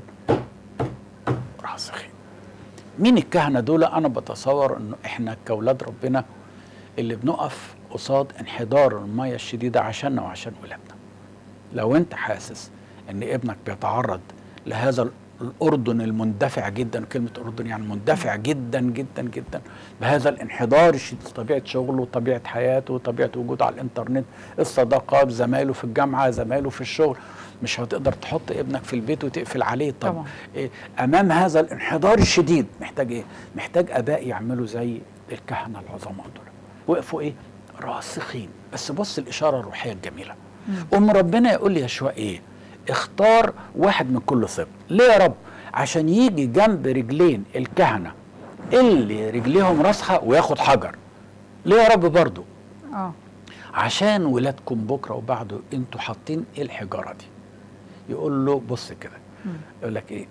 راسخين مين الكهنه دول انا بتصور انه احنا كاولاد ربنا اللي بنقف قصاد انحدار الميه الشديده عشاننا وعشان ولادنا لو انت حاسس ان ابنك بيتعرض لهذا الاردن المندفع جدا كلمه اردن يعني مندفع جدا جدا جدا بهذا الانحدار الشديد طبيعه شغله طبيعه حياته طبيعه وجوده على الانترنت الصداقات زمايله في الجامعه زمايله في الشغل مش هتقدر تحط ابنك في البيت وتقفل عليه طب طبعا. إيه امام هذا الانحدار الشديد محتاج ايه محتاج اباء يعملوا زي الكهنه العظماء دول وقفوا ايه راسخين بس بص الاشاره الروحيه الجميله ام ربنا يقول لي يشوع ايه اختار واحد من كل صفر ليه يا رب عشان يجي جنب رجلين الكهنه اللي رجليهم راسخه وياخد حجر ليه يا رب برضو اه عشان ولادكم بكره وبعده انتوا حاطين ايه الحجاره دي يقول له بص كده يقول لك ايه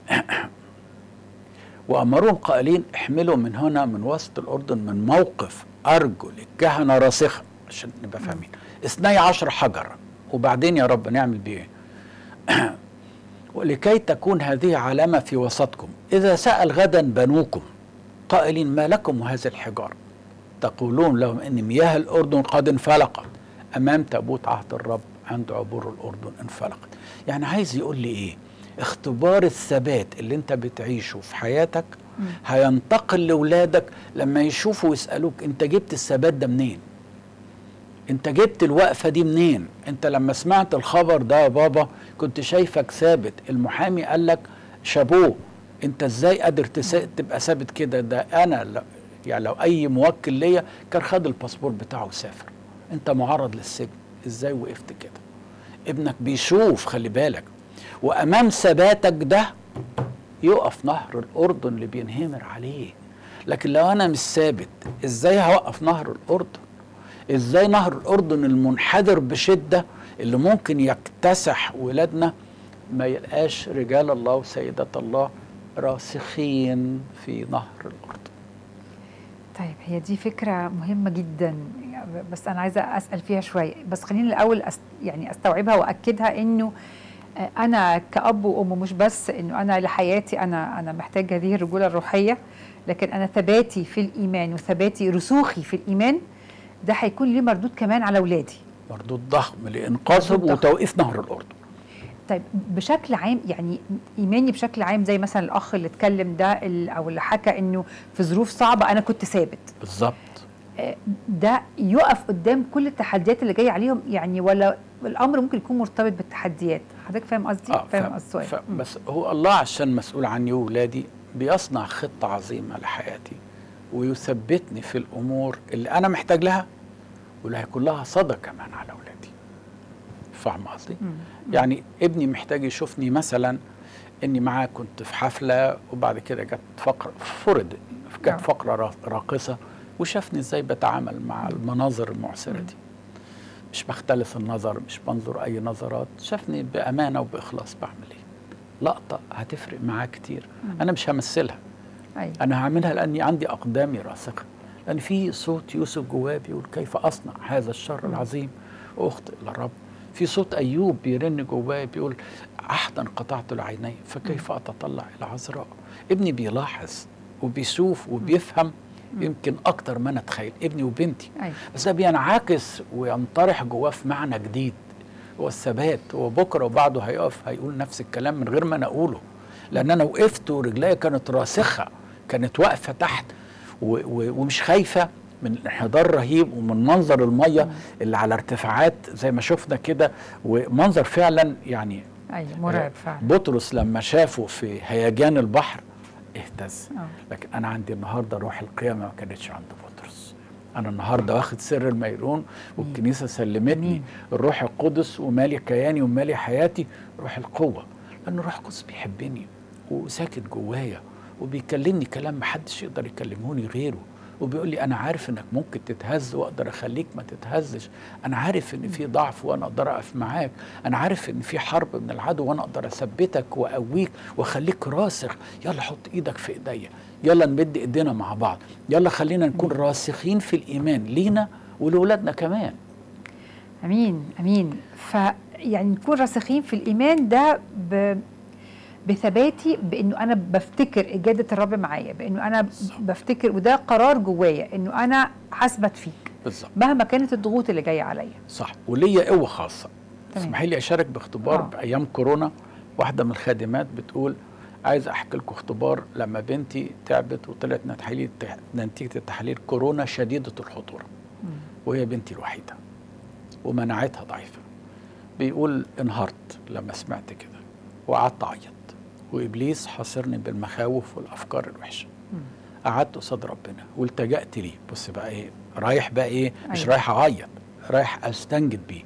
وامروهم قائلين احملوا من هنا من وسط الاردن من موقف ارجل الكهنه راسخه عشان نبقى فاهمين اثني عشر حجر وبعدين يا رب نعمل بيه ايه ولكي تكون هذه علامة في وسطكم إذا سأل غدا بنوكم قائلين ما لكم وهذه الحجار تقولون لهم إن مياه الأردن قد انفلقت أمام تابوت عهد الرب عند عبور الأردن انفلقت يعني عايز يقول لي إيه اختبار الثبات اللي انت بتعيشه في حياتك هينتقل لولادك لما يشوفوا ويسألوك انت جبت الثبات ده منين انت جبت الوقفة دي منين انت لما سمعت الخبر ده يا بابا كنت شايفك ثابت المحامي قال لك شابوه انت ازاي قادر تسا- تبقى ثابت كده ده انا ل- يعني لو اي موكل ليا كان خد الباسبور بتاعه وسافر انت معرض للسجن ازاي وقفت كده ابنك بيشوف خلي بالك وامام ثباتك ده يقف نهر الاردن اللي بينهمر عليه لكن لو انا مش ثابت ازاي هوقف نهر الاردن ازاي نهر الاردن المنحدر بشده اللي ممكن يكتسح ولادنا ما يلقاش رجال الله وسيدات الله راسخين في نهر الاردن طيب هي دي فكرة مهمة جدا بس أنا عايزة أسأل فيها شوية بس خليني الأول أست يعني أستوعبها وأكدها إنه آه، أنا كأب وأم مش بس إنه أنا لحياتي أنا أنا محتاج هذه الرجولة الروحية لكن أنا ثباتي في الإيمان وثباتي رسوخي في الإيمان ده هيكون ليه مردود كمان على أولادي مردود ضخم لانقاذهم مردود ضخم. وتوقيف نهر الاردن طيب بشكل عام يعني ايماني بشكل عام زي مثلا الاخ اللي اتكلم ده ال- او اللي حكى انه في ظروف صعبه انا كنت ثابت بالظبط آه، ده يقف قدام كل التحديات اللي جايه عليهم يعني ولا الامر ممكن يكون مرتبط بالتحديات حضرتك فاهم قصدي اه فاهم فاهم السؤال فاهم. مم. بس هو الله عشان مسؤول عني وولادي بيصنع خطة عظيمة لحياتي ويثبتني في الأمور اللي أنا محتاج لها واللي هيكون لها صدى كمان على أولادي فاهم قصدي؟ مم. يعني ابني محتاج يشوفني مثلا اني معاه كنت في حفله وبعد كده جت فقره فرض نعم. كانت فقره را- راقصه وشافني ازاي بتعامل مع المناظر المعسره دي مش بختلف النظر مش بنظر اي نظرات شافني بامانه وباخلاص بعمل ايه لقطه هتفرق معاه كتير انا مش همثلها ايوه انا هعملها لاني عندي اقدامي راسخه لان في صوت يوسف جواه بيقول كيف اصنع هذا الشر العظيم واخطئ للرب في صوت ايوب بيرن جواه بيقول عهدا قطعت لعيني فكيف اتطلع الى عذراء ابني بيلاحظ وبيشوف وبيفهم يمكن اكتر ما انا اتخيل ابني وبنتي ايوه بس ده بينعكس وينطرح جواه في معنى جديد هو الثبات هو بكره وبعده هيقف هيقول نفس الكلام من غير ما انا اقوله لان انا وقفت ورجليا كانت راسخه كانت واقفه تحت و و ومش خايفه من انحدار رهيب ومن منظر الميه اللي على ارتفاعات زي ما شفنا كده ومنظر فعلا يعني ايوه مرعب فعلا بطرس لما شافه في هيجان البحر اهتز آه. لكن انا عندي النهارده روح القيامه ما كانتش عند بطرس انا النهارده واخد سر الميرون والكنيسه سلمتني أمين. الروح القدس ومالي كياني ومالي حياتي روح القوه لان الروح القدس بيحبني وساكن جوايا وبيكلمني كلام محدش يقدر يكلموني غيره وبيقول لي انا عارف انك ممكن تتهز واقدر اخليك ما تتهزش انا عارف ان في ضعف وانا اقدر اقف معاك انا عارف ان في حرب من العدو وانا اقدر اثبتك واقويك واخليك راسخ يلا حط ايدك في ايديا يلا نمد ايدينا مع بعض يلا خلينا نكون راسخين في الايمان لينا ولولادنا كمان امين امين فيعني نكون راسخين في الايمان ده ب بثباتي بانه انا بفتكر اجاده الرب معايا بانه انا بفتكر وده قرار جوايا انه انا هثبت فيك بالظبط مهما كانت الضغوط اللي جايه عليا صح وليا قوه خاصه تمام. اسمحي لي اشارك باختبار آه. بايام كورونا واحده من الخادمات بتقول عايز احكي لكم اختبار لما بنتي تعبت وطلعت نتيجه نتيجه التحاليل كورونا شديده الخطوره مم. وهي بنتي الوحيده ومناعتها ضعيفه بيقول انهارت لما سمعت كده وقعدت اعيط وابليس حاصرني بالمخاوف والافكار الوحشه مم. قعدت قصاد ربنا والتجأت ليه بص بقى ايه رايح بقى ايه مش أيوة. رايح اعيط رايح استنجد بيه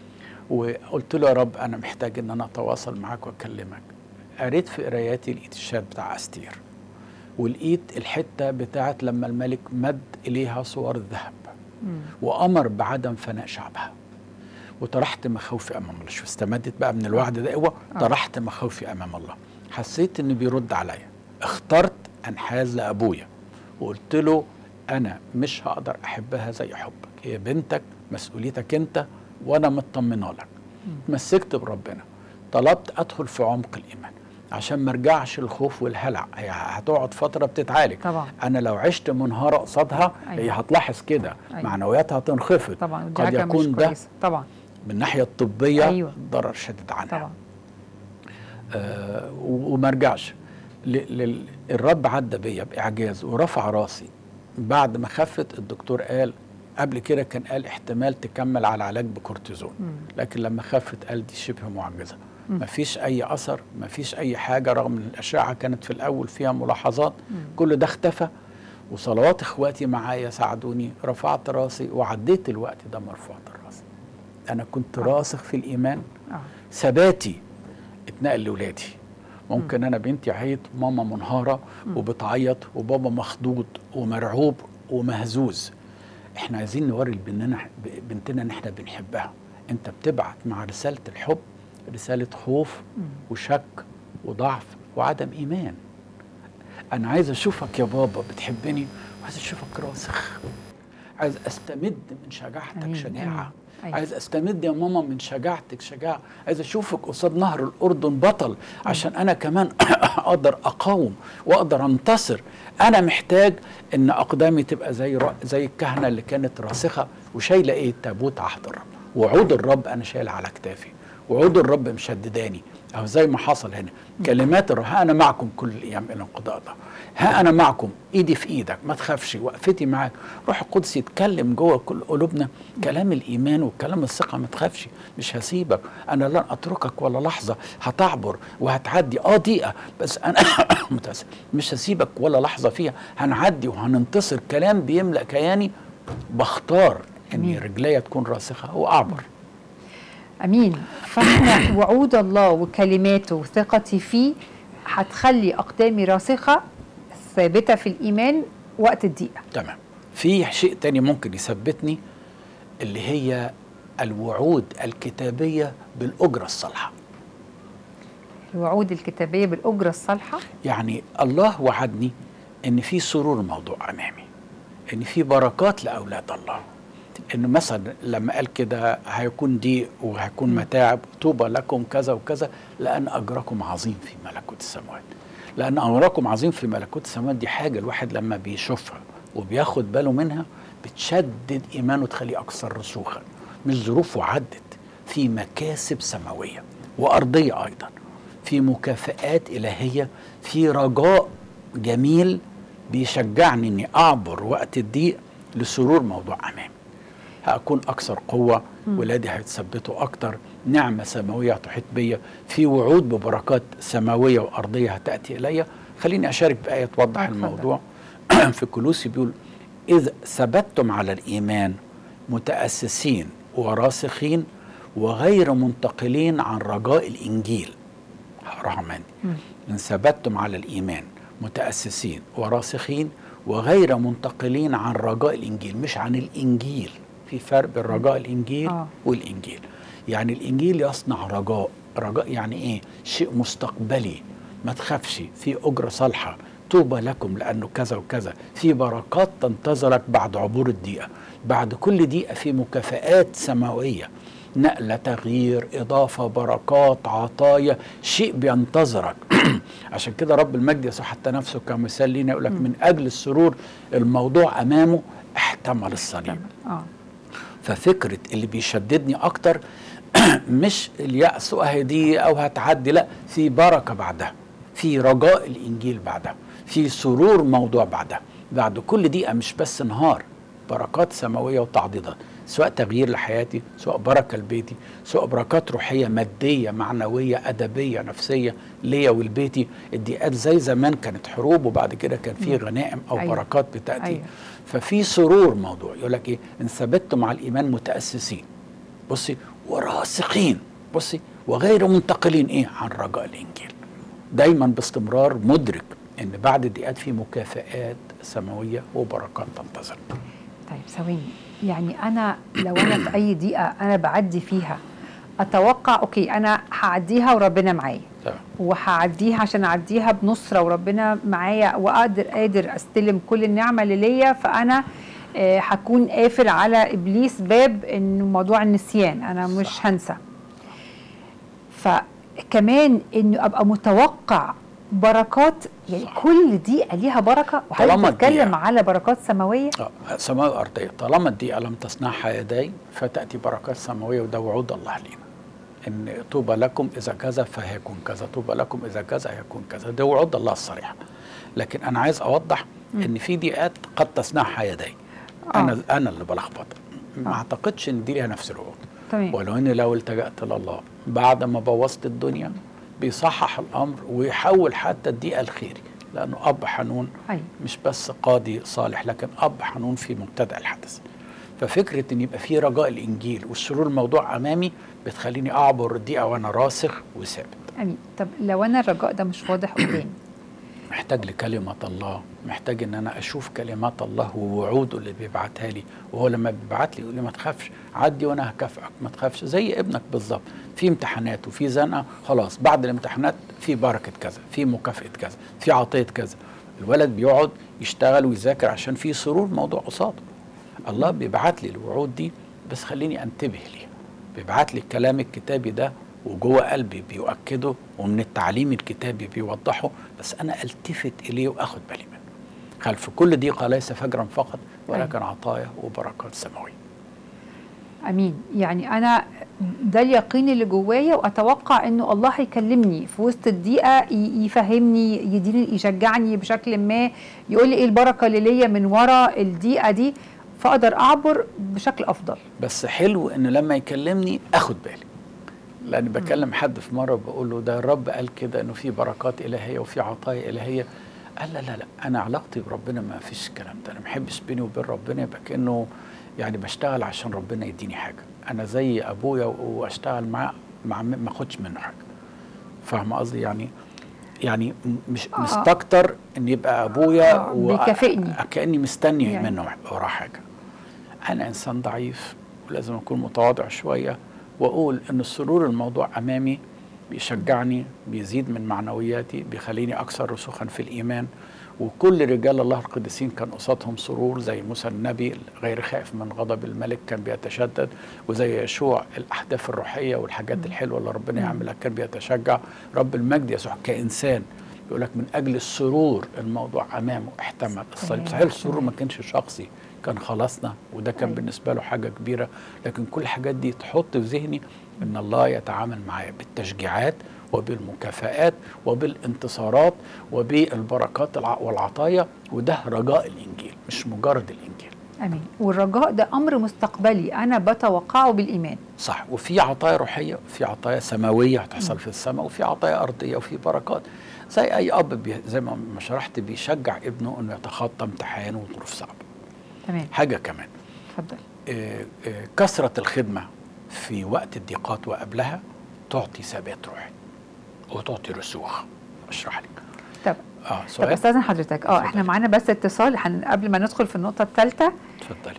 وقلت له يا رب انا محتاج ان انا اتواصل معاك واكلمك قريت في قراياتي لقيت الشات بتاع استير ولقيت الحته بتاعت لما الملك مد اليها صور الذهب مم. وامر بعدم فناء شعبها وطرحت مخاوفي امام الله شوف استمدت بقى من الوعد ده قوه آه. طرحت مخاوفي امام الله حسيت انه بيرد عليا اخترت انحاز لابويا وقلت له انا مش هقدر احبها زي حبك هي بنتك مسؤوليتك انت وانا مطمنه لك مسكت بربنا طلبت ادخل في عمق الايمان عشان ما ارجعش الخوف والهلع هي هتقعد فتره بتتعالج طبعا انا لو عشت منهاره قصادها أيوة. هي هتلاحظ كده أيوة. معنوياتها هتنخفض طبعا ودي قد حاجه مش يكون ده كويسه طبعا من الناحيه الطبيه أيوة. ضرر شديد عنها طبعا آه و- وما ارجعش ل- لل- الرب عدى بيا باعجاز ورفع راسي بعد ما خفت الدكتور قال قبل كده كان قال احتمال تكمل على علاج بكورتيزون مم. لكن لما خفت قال دي شبه معجزه مفيش اي اثر مفيش اي حاجه رغم ان الاشعه كانت في الاول فيها ملاحظات كل ده اختفى وصلوات اخواتي معايا ساعدوني رفعت راسي وعديت الوقت ده مرفوعة الراس انا كنت آه. راسخ في الايمان اه ثباتي اتنقل لاولادي ممكن انا بنتي عيط ماما منهاره وبتعيط وبابا مخضوض ومرعوب ومهزوز احنا عايزين نوري لبنتنا بنتنا ان احنا بنحبها انت بتبعت مع رساله الحب رساله خوف وشك وضعف وعدم ايمان انا عايز اشوفك يا بابا بتحبني وعايز اشوفك راسخ عايز استمد من شجاعتك أمين، شجاعه أمين. أيوة. عايز استمد يا ماما من شجاعتك شجاعه عايز اشوفك قصاد نهر الاردن بطل عشان انا كمان اقدر اقاوم واقدر انتصر انا محتاج ان اقدامي تبقى زي را- زي الكهنه اللي كانت راسخه وشايله ايه تابوت عهد الرب وعود الرب انا شايل على كتافي وعود الرب مشدداني او زي ما حصل هنا كلمات الرب ها انا معكم كل الايام الى انقضاء الظهر ها انا معكم ايدي في ايدك ما تخافش وقفتي معاك روح القدس يتكلم جوه كل قلوبنا كلام الايمان وكلام الثقه ما تخافش مش هسيبك انا لن اتركك ولا لحظه هتعبر وهتعدي اه دقيقه بس انا متاسف مش هسيبك ولا لحظه فيها هنعدي وهننتصر كلام بيملا كياني بختار ان أمين. رجليا تكون راسخه واعبر امين فاحنا وعود الله وكلماته وثقتي فيه هتخلي اقدامي راسخه ثابته في الايمان وقت الضيقه تمام في شيء تاني ممكن يثبتني اللي هي الوعود الكتابية بالأجرة الصالحة الوعود الكتابيه بالاجره الصالحه يعني الله وعدني ان في سرور موضوع امامي ان في بركات لاولاد الله انه مثلا لما قال كده هيكون ضيق وهيكون متاعب طوبى لكم كذا وكذا لان اجركم عظيم في ملكوت السماوات لان اجركم عظيم في ملكوت السماوات دي حاجه الواحد لما بيشوفها وبياخد باله منها بتشدد ايمانه تخليه اكثر رسوخا مش ظروفه عدت في مكاسب سماويه وارضيه ايضا في مكافآت إلهية في رجاء جميل بيشجعني إني أعبر وقت الضيق لسرور موضوع أمامي هأكون أكثر قوة ولادي هيتثبتوا أكتر نعمة سماوية تحيط بيا في وعود ببركات سماوية وأرضية هتأتي إلي خليني أشارك بآية توضح اتفضل. الموضوع في كلوسي بيقول إذ ثبتتم على الإيمان متأسسين وراسخين وغير منتقلين عن رجاء الإنجيل هقراها مني إن ثبتتم على الإيمان متأسسين وراسخين وغير منتقلين عن رجاء الإنجيل مش عن الإنجيل في فرق بين رجاء الإنجيل آه. والإنجيل يعني الإنجيل يصنع رجاء رجاء يعني إيه شيء مستقبلي ما تخافش في أجرة صالحة طوبى لكم لأنه كذا وكذا في بركات تنتظرك بعد عبور الدقيقة بعد كل دقيقة في مكافآت سماوية نقلة تغيير إضافة بركات عطايا شيء بينتظرك عشان كده رب المجد يسوع حتى نفسه كمثال لينا يقول لك من أجل السرور الموضوع أمامه احتمل الصليب اه ففكرة اللي بيشددني أكتر مش اليأس وهدي أو هتعدي لا في بركة بعدها في رجاء الإنجيل بعدها في سرور موضوع بعدها بعد كل دقيقة مش بس نهار بركات سماوية وتعضيدات سواء تغيير لحياتي سواء بركة لبيتي سواء بركات روحية مادية معنوية أدبية نفسية ليا ولبيتي الضيقات زي زمان كانت حروب وبعد كده كان في غنائم أو أيوة. بركات بتأتي أيوة. ففي سرور موضوع يقول لك ايه ان ثبتتم على الايمان متاسسين بصي وراسخين بصي وغير منتقلين ايه عن رجاء الانجيل دايما باستمرار مدرك ان بعد الدقيقات في مكافآت سماويه وبركات تنتظر طيب ثواني يعني انا لو انا في اي دقيقه انا بعدي فيها اتوقع اوكي انا هعديها وربنا معايا تمام وهعديها عشان اعديها بنصره وربنا معايا واقدر قادر استلم كل النعمه اللي ليا فانا آه، هكون قافل على ابليس باب انه موضوع النسيان انا مش صح. هنسى فكمان انه ابقى متوقع بركات يعني صح. كل دقيقه ليها بركه طالما وحضرتك بتتكلم الدقيقة- على بركات سماويه آه، سماوية أرضية طالما الدقيقة لم تصنعها يدي فتأتي بركات سماوية وده وعود الله لينا إن طوبى لكم إذا كذا فهيكون كذا طوبى لكم إذا كذا هيكون كذا ده وعود الله الصريح لكن أنا عايز أوضح إن في دقيقات قد تصنعها يدي أنا أنا اللي بلخبط ما آه. أعتقدش إن دي ليها نفس الوعود تمام ولو إني لو التجأت لله بعد ما بوظت الدنيا بيصحح الأمر ويحول حتى الدقيقة الخيري لأنه أب حنون ايوه مش بس قاضي صالح لكن اب حنون في مبتدا الحدث ففكره ان يبقى في رجاء الانجيل والسرور الموضوع امامي بتخليني اعبر الدقيقه وانا راسخ وثابت امين طب لو انا الرجاء ده مش واضح قدامي محتاج لكلمه الله محتاج ان انا اشوف كلمات الله ووعوده اللي بيبعتها لي وهو لما بيبعت لي يقول لي ما تخافش عدي وانا هكافئك ما تخافش زي ابنك بالظبط في امتحانات وفي زنقه خلاص بعد الامتحانات في بركه كذا في مكافاه كذا في عطيه كذا الولد بيقعد يشتغل ويذاكر عشان في سرور موضوع قصاده الله بيبعت لي الوعود دي بس خليني انتبه ليها بيبعت لي الكلام الكتابي ده وجوه قلبي بيؤكده ومن التعليم الكتابي بيوضحه بس انا التفت اليه واخد بالي منه خلف كل ضيقه ليس فجرا فقط ولكن عطايا وبركات سماويه امين يعني انا ده اليقين اللي جوايا واتوقع انه الله هيكلمني في وسط الضيقه ي- يفهمني يديني يشجعني بشكل ما يقول لي ايه البركه اللي ليا من ورا الضيقه دي فاقدر اعبر بشكل افضل بس حلو ان لما يكلمني اخد بالي لان بكلم حد في مره بقول له ده الرب قال كده انه في بركات الهيه وفي عطايا الهيه قال لا لا لا انا علاقتي بربنا ما فيش الكلام ده انا ما بحبش بيني وبين ربنا يبقى كانه يعني بشتغل عشان ربنا يديني حاجه انا زي ابويا واشتغل معاه مع ما اخدش منه حاجه فاهم قصدي يعني يعني م- مش آه. مستكتر ان يبقى ابويا آه، بيكافئني. كاني مستني يعني. يعني. منه وراه حاجه انا انسان ضعيف ولازم اكون متواضع شويه واقول ان السرور الموضوع امامي بيشجعني بيزيد من معنوياتي بيخليني اكثر رسوخا في الايمان وكل رجال الله القديسين كان قصادهم سرور زي موسى النبي غير خائف من غضب الملك كان بيتشدد وزي يشوع الاحداث الروحيه والحاجات الحلوه اللي ربنا يعملها كان بيتشجع رب المجد يسوع كانسان يقول لك من اجل السرور الموضوع امامه احتمل الصليب صحيح السرور ما كانش شخصي كان خلاصنا وده كان أيوة. بالنسبه له حاجه كبيره لكن كل الحاجات دي تحط في ذهني ان الله يتعامل معايا بالتشجيعات وبالمكافآت وبالانتصارات وبالبركات الع- والعطايا وده رجاء الانجيل مش مجرد الانجيل امين والرجاء ده امر مستقبلي انا بتوقعه بالايمان صح وفي عطايا روحيه وفي عطايا سماويه هتحصل في السماء وفي عطايا ارضيه وفي بركات زي اي اب بي زي ما ما شرحت بيشجع ابنه انه يتخطى امتحان وظروف صعبه تمام حاجه كمان اتفضل آه، آه، كثره الخدمه في وقت الضيقات وقبلها تعطي ثبات روحي وتعطي رسوخ اشرح لك طب اه طب سؤال استاذن حضرتك اه اتفضلي. احنا معانا بس اتصال هن- قبل ما ندخل في النقطه الثالثه اتفضلي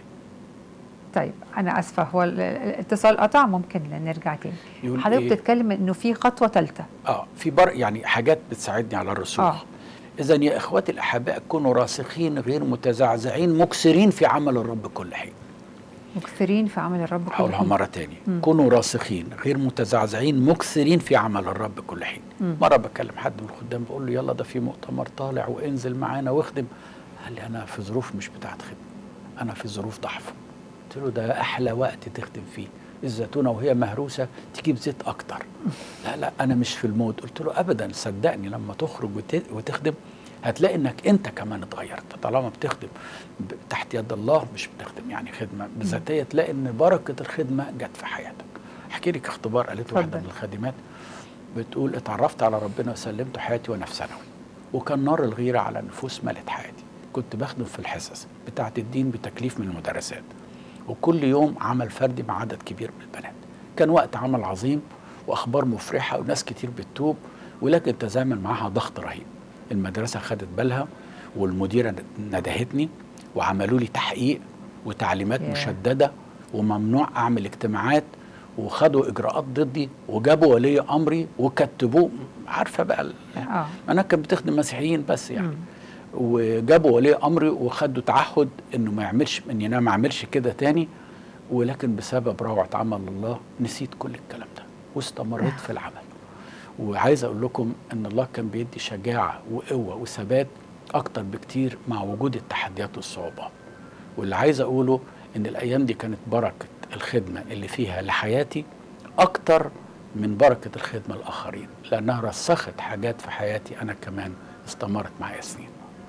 طيب انا اسفه هو ال- ال- الاتصال قطع ممكن نرجع تاني يقول حضرتك إيه؟ بتتكلم انه في خطوه ثالثه اه في بر يعني حاجات بتساعدني على الرسوخ آه. اذا يا اخواتي الاحباء كونوا راسخين غير متزعزعين مكسرين في عمل الرب كل حين مكثرين في عمل الرب كل هقولها حين مرة تاني مم. كونوا راسخين غير متزعزعين مكثرين في عمل الرب كل حين مم. مرة بكلم حد من الخدام بقول له يلا ده في مؤتمر طالع وانزل معانا واخدم قال لي أنا في ظروف مش بتاعت خدمة أنا في ظروف ضعف قلت له ده أحلى وقت تخدم فيه الزيتونة وهي مهروسة تجيب زيت أكتر لا لا أنا مش في المود قلت له أبدا صدقني لما تخرج وت- وتخدم هتلاقي انك انت كمان اتغيرت طالما بتخدم ب- تحت يد الله مش بتخدم يعني خدمه بذاتيه تلاقي ان بركه الخدمه جت في حياتك احكي لك اختبار قالته واحده اتفضل. من الخادمات بتقول اتعرفت على ربنا وسلمت حياتي وانا في ثانوي وكان نار الغيره على النفوس ملت حياتي كنت بخدم في الحصص بتاعه الدين بتكليف من المدرسات وكل يوم عمل فردي مع عدد كبير من البنات كان وقت عمل عظيم واخبار مفرحه وناس كتير بتتوب ولكن تزامن معها ضغط رهيب المدرسه خدت بالها والمديره ندهتني وعملوا لي تحقيق وتعليمات ياه. مشدده وممنوع اعمل اجتماعات وخدوا اجراءات ضدي وجابوا ولي امري وكتبوه عارفه بقى ال- اه انا كانت بتخدم مسيحيين بس يعني مم. وجابوا ولي امري وخدوا تعهد انه ما يعملش اني انا ما اعملش كده تاني ولكن بسبب روعه عمل الله نسيت كل الكلام ده واستمريت في العمل وعايز اقول لكم ان الله كان بيدي شجاعه وقوه وثبات اكتر بكتير مع وجود التحديات والصعوبات واللي عايز اقوله ان الايام دي كانت بركه الخدمه اللي فيها لحياتي اكتر من بركه الخدمه الاخرين لانها رسخت حاجات في حياتي انا كمان استمرت معايا سنين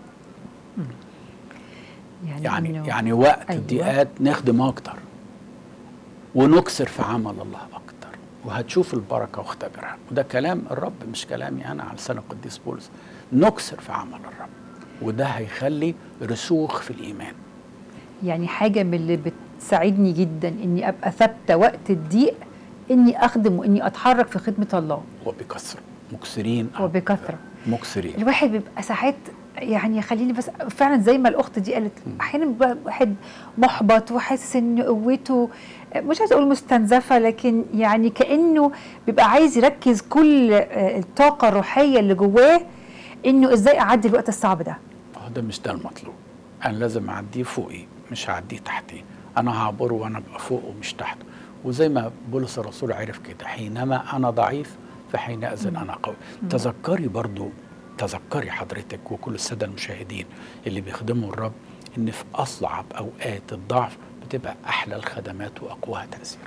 يعني يعني إنه- يعني وقت أيوة. الضيقات نخدم اكتر ونكسر في عمل الله اكتر وهتشوف البركه واختبرها وده كلام الرب مش كلامي انا على لسان القديس بولس نكسر في عمل الرب وده هيخلي رسوخ في الايمان يعني حاجه من اللي بتساعدني جدا اني ابقى ثابته وقت الضيق اني اخدم واني اتحرك في خدمه الله وبكثره مكسرين وبكثره مكسرين الواحد بيبقى ساعات يعني خليني بس فعلا زي ما الاخت دي قالت احيانا بيبقى واحد محبط وحاسس ان قوته مش عايزه اقول مستنزفه لكن يعني كانه بيبقى عايز يركز كل آه، الطاقه الروحيه اللي جواه انه ازاي اعدي الوقت الصعب ده هو ده مش ده المطلوب انا لازم اعديه فوقي مش هعديه تحتي انا هعبره وانا ابقى فوق ومش تحت وزي ما بولس الرسول عرف كده حينما انا ضعيف فحينئذ انا قوي تذكري برضو تذكري حضرتك وكل الساده المشاهدين اللي بيخدموا الرب ان في اصعب اوقات الضعف بتبقى احلى الخدمات واقواها تاثيرا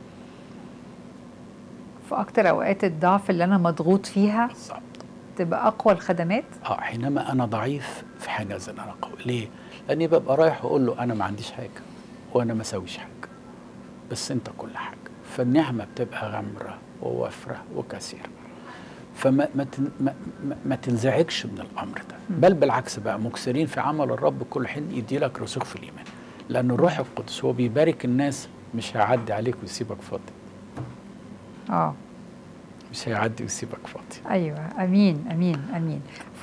في اكتر اوقات الضعف اللي انا مضغوط فيها بالظبط تبقى اقوى الخدمات اه حينما انا ضعيف في حينئذ انا قوي ليه لاني ببقى رايح اقول له انا ما عنديش حاجه وانا ما سويش حاجه بس انت كل حاجه فالنعمه بتبقى غمره ووفره وكثيره فما ما تن- ما, ما, ما تنزعجش من الامر ده بل بالعكس بقى مكثرين في عمل الرب كل حين يدي لك رسوخ في الايمان لان الروح القدس هو بيبارك الناس مش هيعدي عليك ويسيبك فاضي اه مش هيعدي ويسيبك فاضي ايوه امين امين امين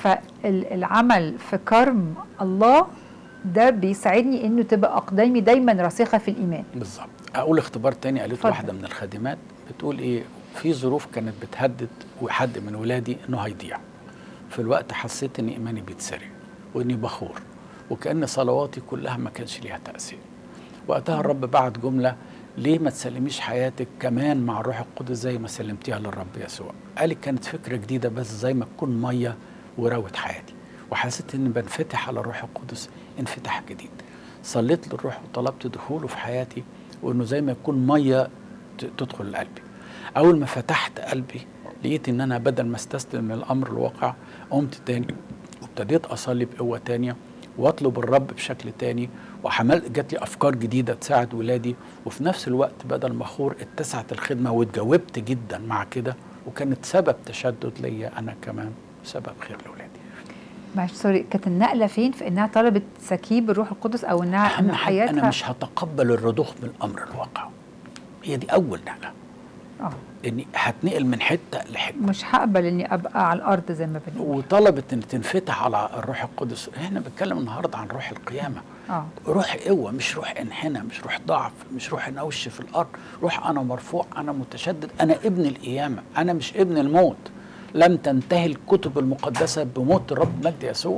فالعمل في كرم الله ده بيساعدني انه تبقى اقدامي دايما راسخه في الايمان بالظبط اقول اختبار تاني قالت اتفضل. واحده من الخادمات بتقول ايه في ظروف كانت بتهدد وحد من ولادي انه هيضيع في الوقت حسيت ان ايماني بيتسرق واني بخور وكان صلواتي كلها ما كانش ليها تاثير وقتها الرب بعت جمله ليه ما تسلميش حياتك كمان مع الروح القدس زي ما سلمتيها للرب يسوع قالت كانت فكره جديده بس زي ما تكون ميه وروت حياتي وحسيت اني بنفتح على الروح القدس انفتاح جديد صليت للروح وطلبت دخوله في حياتي وانه زي ما يكون ميه ت- تدخل لقلبي اول ما فتحت قلبي لقيت ان انا بدل ما استسلم من الامر الواقع قمت تاني وابتديت اصلي بقوه تانيه واطلب الرب بشكل تاني وحملت جات لي افكار جديده تساعد ولادي وفي نفس الوقت بدل ما اخور اتسعت الخدمه واتجاوبت جدا مع كده وكانت سبب تشدد ليا انا كمان سبب خير لاولادي معلش سوري كانت النقله فين في انها طلبت سكيب الروح القدس او انها اهم ان حاجه انا حياتها مش هتقبل الرضوخ من الامر الواقع هي دي اول نقله اه اني هتنقل من حته لحته مش هقبل اني ابقى على الارض زي ما بنقول وطلبت ان تنفتح على الروح القدس احنا بنتكلم النهارده عن روح القيامه اه روح قوه مش روح انحنى مش روح ضعف مش روح نوش في الارض روح انا مرفوع انا متشدد انا ابن القيامه انا مش ابن الموت لم تنتهي الكتب المقدسه بموت الرب مجد يسوع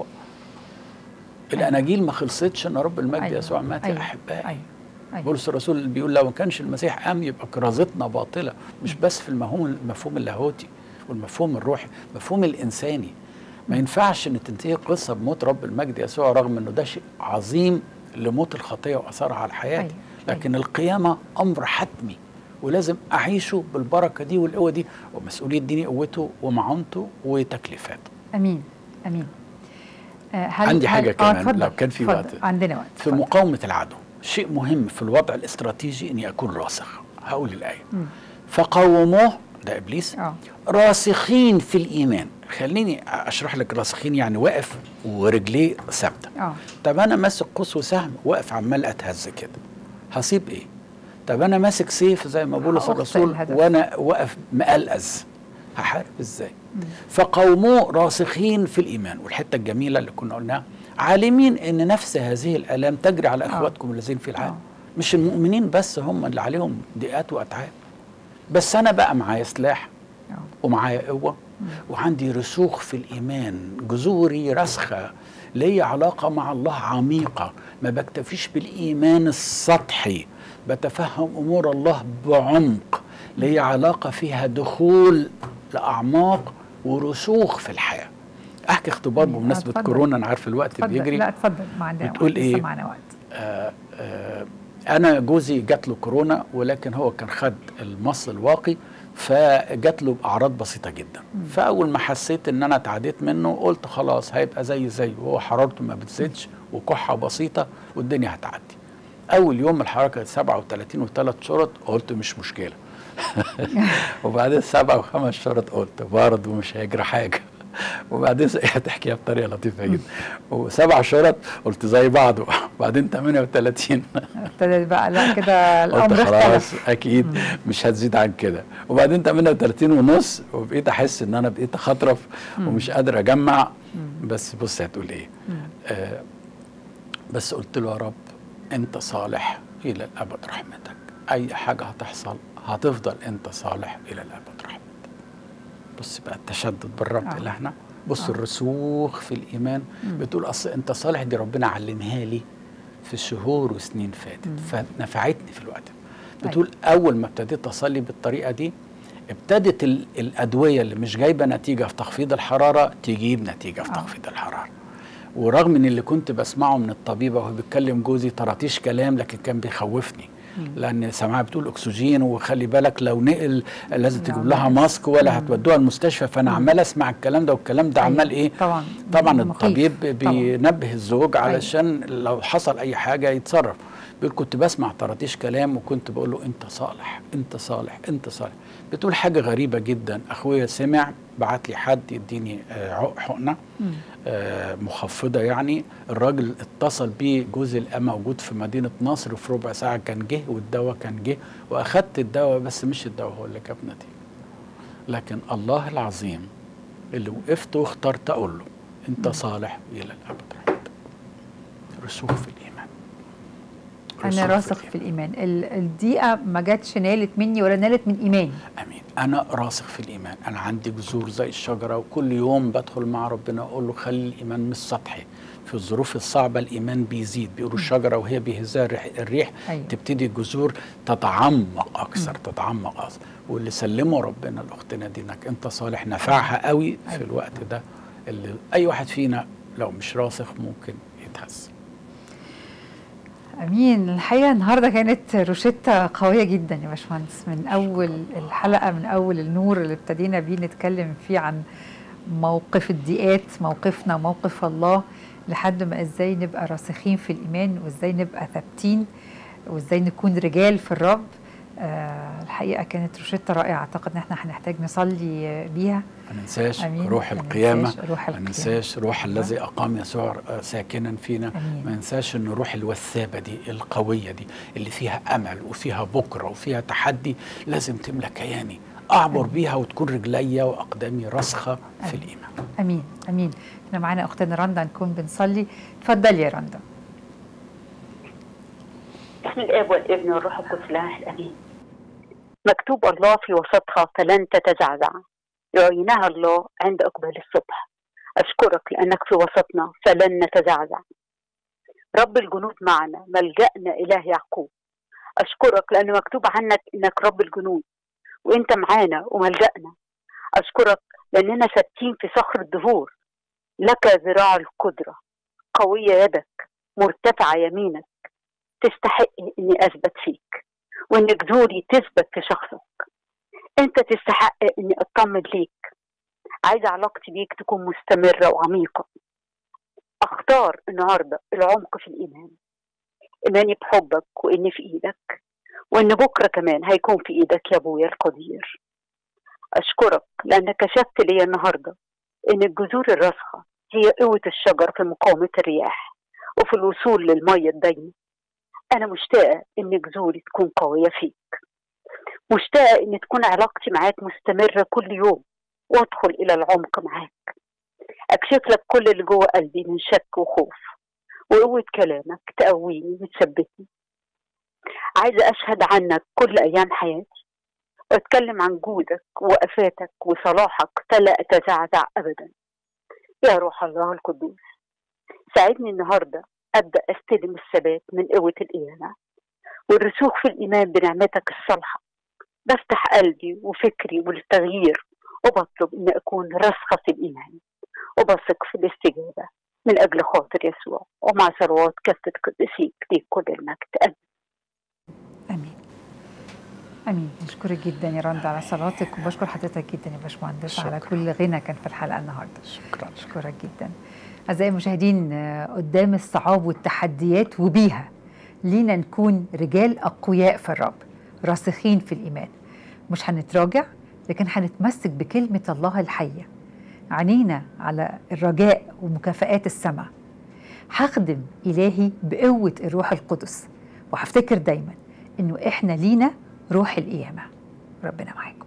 الاناجيل ما خلصتش ان رب المجد أيوة. يسوع مات أيوة. يا احبائي ايوه ايوه بولس الرسول اللي بيقول لو ما كانش المسيح قام يبقى كرازتنا باطله مش بس في المفهوم المفهوم اللاهوتي والمفهوم الروحي المفهوم الانساني ما ينفعش ان تنتهي قصه بموت رب المجد يسوع رغم انه ده شيء عظيم لموت الخطيه واثرها على حياتي أيوة. لكن القيامه امر حتمي ولازم اعيشه بالبركه دي والقوه دي ومسؤوليه ديني قوته ومعونته وتكليفاته امين امين آه هل عندي حاجة هل كمان اتفضل، لو كان في اتفضل. وقت. عندنا وقت في اتفضل. مقاومه العدو شيء مهم في الوضع الاستراتيجي اني اكون راسخ هقول الايه مم. فقاوموه ده ابليس اه راسخين في الايمان خليني اشرح لك راسخين يعني واقف ورجليه ثابته اه طب انا ماسك قوس وسهم واقف عمال اتهز كده هسيب ايه طب انا ماسك سيف زي ما بولس هأخطئ الرسول الهدف. وانا واقف مقلقز هحارب ازاي فقوموه راسخين في الايمان والحته الجميله اللي كنا قلناها عالمين ان نفس هذه الالام تجري على آه. اخواتكم الذين في العالم آه. مش المؤمنين بس هم اللي عليهم ضيقات واتعاب بس انا بقى معايا سلاح اه ومعايا قوة وعندي رسوخ في الإيمان جذوري راسخة ليا علاقة مع الله عميقة ما بكتفيش بالإيمان السطحي بتفهم أمور الله بعمق ليا علاقة فيها دخول لأعماق ورسوخ في الحياة أحكي اختبار آه، بمناسبة اتفضل. كورونا أنا عارف الوقت اتفضل بيجري لا اتفضل ما عندنا بتقول وقت إيه؟ لسه معنا وقت آه، آه، انا جوزي جات له كورونا ولكن هو كان خد المصل الواقي فجات له باعراض بسيطه جدا فاول ما حسيت ان انا اتعديت منه قلت خلاص هيبقى زي زي وهو حرارته ما بتزيدش وكحه بسيطه والدنيا هتعدي اول يوم الحراره كانت 37 وثلاث شرط قلت مش مشكله وبعدين سبعة وخمس شرط قلت برضه مش هيجرى حاجه وبعدين هتحكيها بطريقه لطيفه جدا وسبع شرط قلت زي بعضه وبعدين 38 ابتدى بقى لا كده قلت الامر خلاص اختلف اكيد مش هتزيد عن كده وبعدين 38 ونص وبقيت احس ان انا بقيت اخطرف ومش قادر اجمع بس بص هتقول ايه آه بس قلت له يا رب انت صالح الى الابد رحمتك اي حاجه هتحصل هتفضل انت صالح الى الابد رحمتك بص بقى التشدد بالرب آه. اللي احنا بص آه. الرسوخ في الايمان مم. بتقول اصل انت صالح دي ربنا علمها لي في شهور وسنين فاتت مم. فنفعتني في الوقت ده بتقول اول ما ابتديت اصلي بالطريقه دي ابتدت ال- الادويه اللي مش جايبه نتيجه في تخفيض الحراره تجيب نتيجه في آه. تخفيض الحراره ورغم ان اللي كنت بسمعه من الطبيبه وهو بيتكلم جوزي طراطيش كلام لكن كان بيخوفني مم. لان سماعه بتقول اكسجين وخلي بالك لو نقل لازم تجيب نعم. لها ماسك ولا مم. هتودوها المستشفى فانا مم. عمال اسمع الكلام ده والكلام ده عمال أيوة. ايه طبعا طبعا مخيف. الطبيب طبعاً. بينبه الزوج علشان لو حصل اي حاجه يتصرف بيقول كنت بسمع طراطيش كلام وكنت بقول له انت صالح انت صالح انت صالح بتقول حاجه غريبه جدا اخويا سمع بعت لي حد يديني آه، عق- حقنه مم. آه، مخفضه يعني الراجل اتصل بيه جوز الأم موجود في مدينه نصر في ربع ساعه كان جه والدواء كان جه واخدت الدواء بس مش الدواء هو اللي جاب نتيجه لكن الله العظيم اللي وقفت واخترت اقول له انت صالح الى الابد رحمتك رسوخ في الايمان رسوخ انا راسخ في الايمان ال- الدقيقه ما جاتش نالت مني ولا نالت من ايماني امين انا راسخ في الايمان انا عندي جذور زي الشجره وكل يوم بدخل مع ربنا اقول له خلي الايمان مش سطحي في الظروف الصعبه الايمان بيزيد بيقولوا الشجره وهي بيهزها الريح, الريح أيوة. تبتدي الجذور تتعمق اكثر تتعمق اكثر واللي سلمه ربنا لاختنا دي انك انت صالح نفعها قوي في أيوة. الوقت ده اللي اي واحد فينا لو مش راسخ ممكن يتهز امين الحقيقه النهارده كانت روشته قويه جدا يا باشمهندس من اول الحلقه من اول النور اللي ابتدينا بيه نتكلم فيه عن موقف الضيقات موقفنا موقف الله لحد ما ازاي نبقى راسخين في الايمان وازاي نبقى ثابتين وازاي نكون رجال في الرب آه الحقيقه كانت روشته رائعه اعتقد ان احنا هنحتاج نصلي بيها ما ننساش أمين. روح ما القيامة ننساش روح ما القيامة. ننساش روح أيوة. الذي أقام يسوع آه، ساكنا فينا أمين. ما ننساش أن روح الوثابة دي القوية دي اللي فيها أمل وفيها بكرة وفيها تحدي لازم تملى كياني أعبر بيها وتكون رجليا وأقدامي راسخة في أمين. الإيمان امين امين احنا معانا اختنا رندا نكون بنصلي اتفضلي يا رندا بسم الاب والابن والروح القدس الاله الامين مكتوب الله في وسطها فلن تتزعزع يعينها الله عند اقبال الصبح اشكرك لانك في وسطنا فلن نتزعزع رب الجنود معنا ملجانا اله يعقوب اشكرك لان مكتوب عنك انك رب الجنود وانت معانا وملجانا اشكرك لاننا ثابتين في صخر الدهور لك ذراع القدره قويه يدك مرتفعه يمينك تستحق اني اثبت فيك وان جذوري تثبت في شخصك انت تستحق اني اطمن ليك عايزه علاقتي بيك تكون مستمره وعميقه اختار النهارده العمق في الايمان ايماني بحبك واني في ايدك وان بكره كمان هيكون في ايدك يا ابويا القدير اشكرك لانك كشفت لي النهارده ان الجذور الراسخه هي قوه الشجر في مقاومه الرياح وفي الوصول للميه الدايمه أنا مشتاقة إن جذوري تكون قوية فيك مشتاقة إن تكون علاقتي معاك مستمرة كل يوم وأدخل إلى العمق معاك أكشف لك كل اللي جوه قلبي من شك وخوف وقوة كلامك تقويني وتثبتني عايزة أشهد عنك كل أيام حياتي وأتكلم عن جودك ووقفاتك وصلاحك فلا أتزعزع أبدا يا روح الله القدوس ساعدني النهارده ابدا استلم الثبات من قوه القيامه والرسوخ في الايمان بنعمتك الصالحه بفتح قلبي وفكري للتغيير وبطلب اني اكون راسخه في الايمان وبثق في الاستجابه من اجل خاطر يسوع ومع ثروات كافه قدسيك ليك كل المجد امين امين امين بشكرك جدا يا رندا على صلاتك وبشكر حضرتك جدا يا باشمهندس على شكراً. كل غنى كان في الحلقه النهارده شكرا اشكرك جدا اعزائي المشاهدين آه، قدام الصعاب والتحديات وبيها لينا نكون رجال اقوياء في الرب راسخين في الايمان مش هنتراجع لكن هنتمسك بكلمه الله الحيه عينينا على الرجاء ومكافآت السماء هخدم إلهي بقوة الروح القدس وهفتكر دايما إنه إحنا لينا روح القيامة ربنا معاكم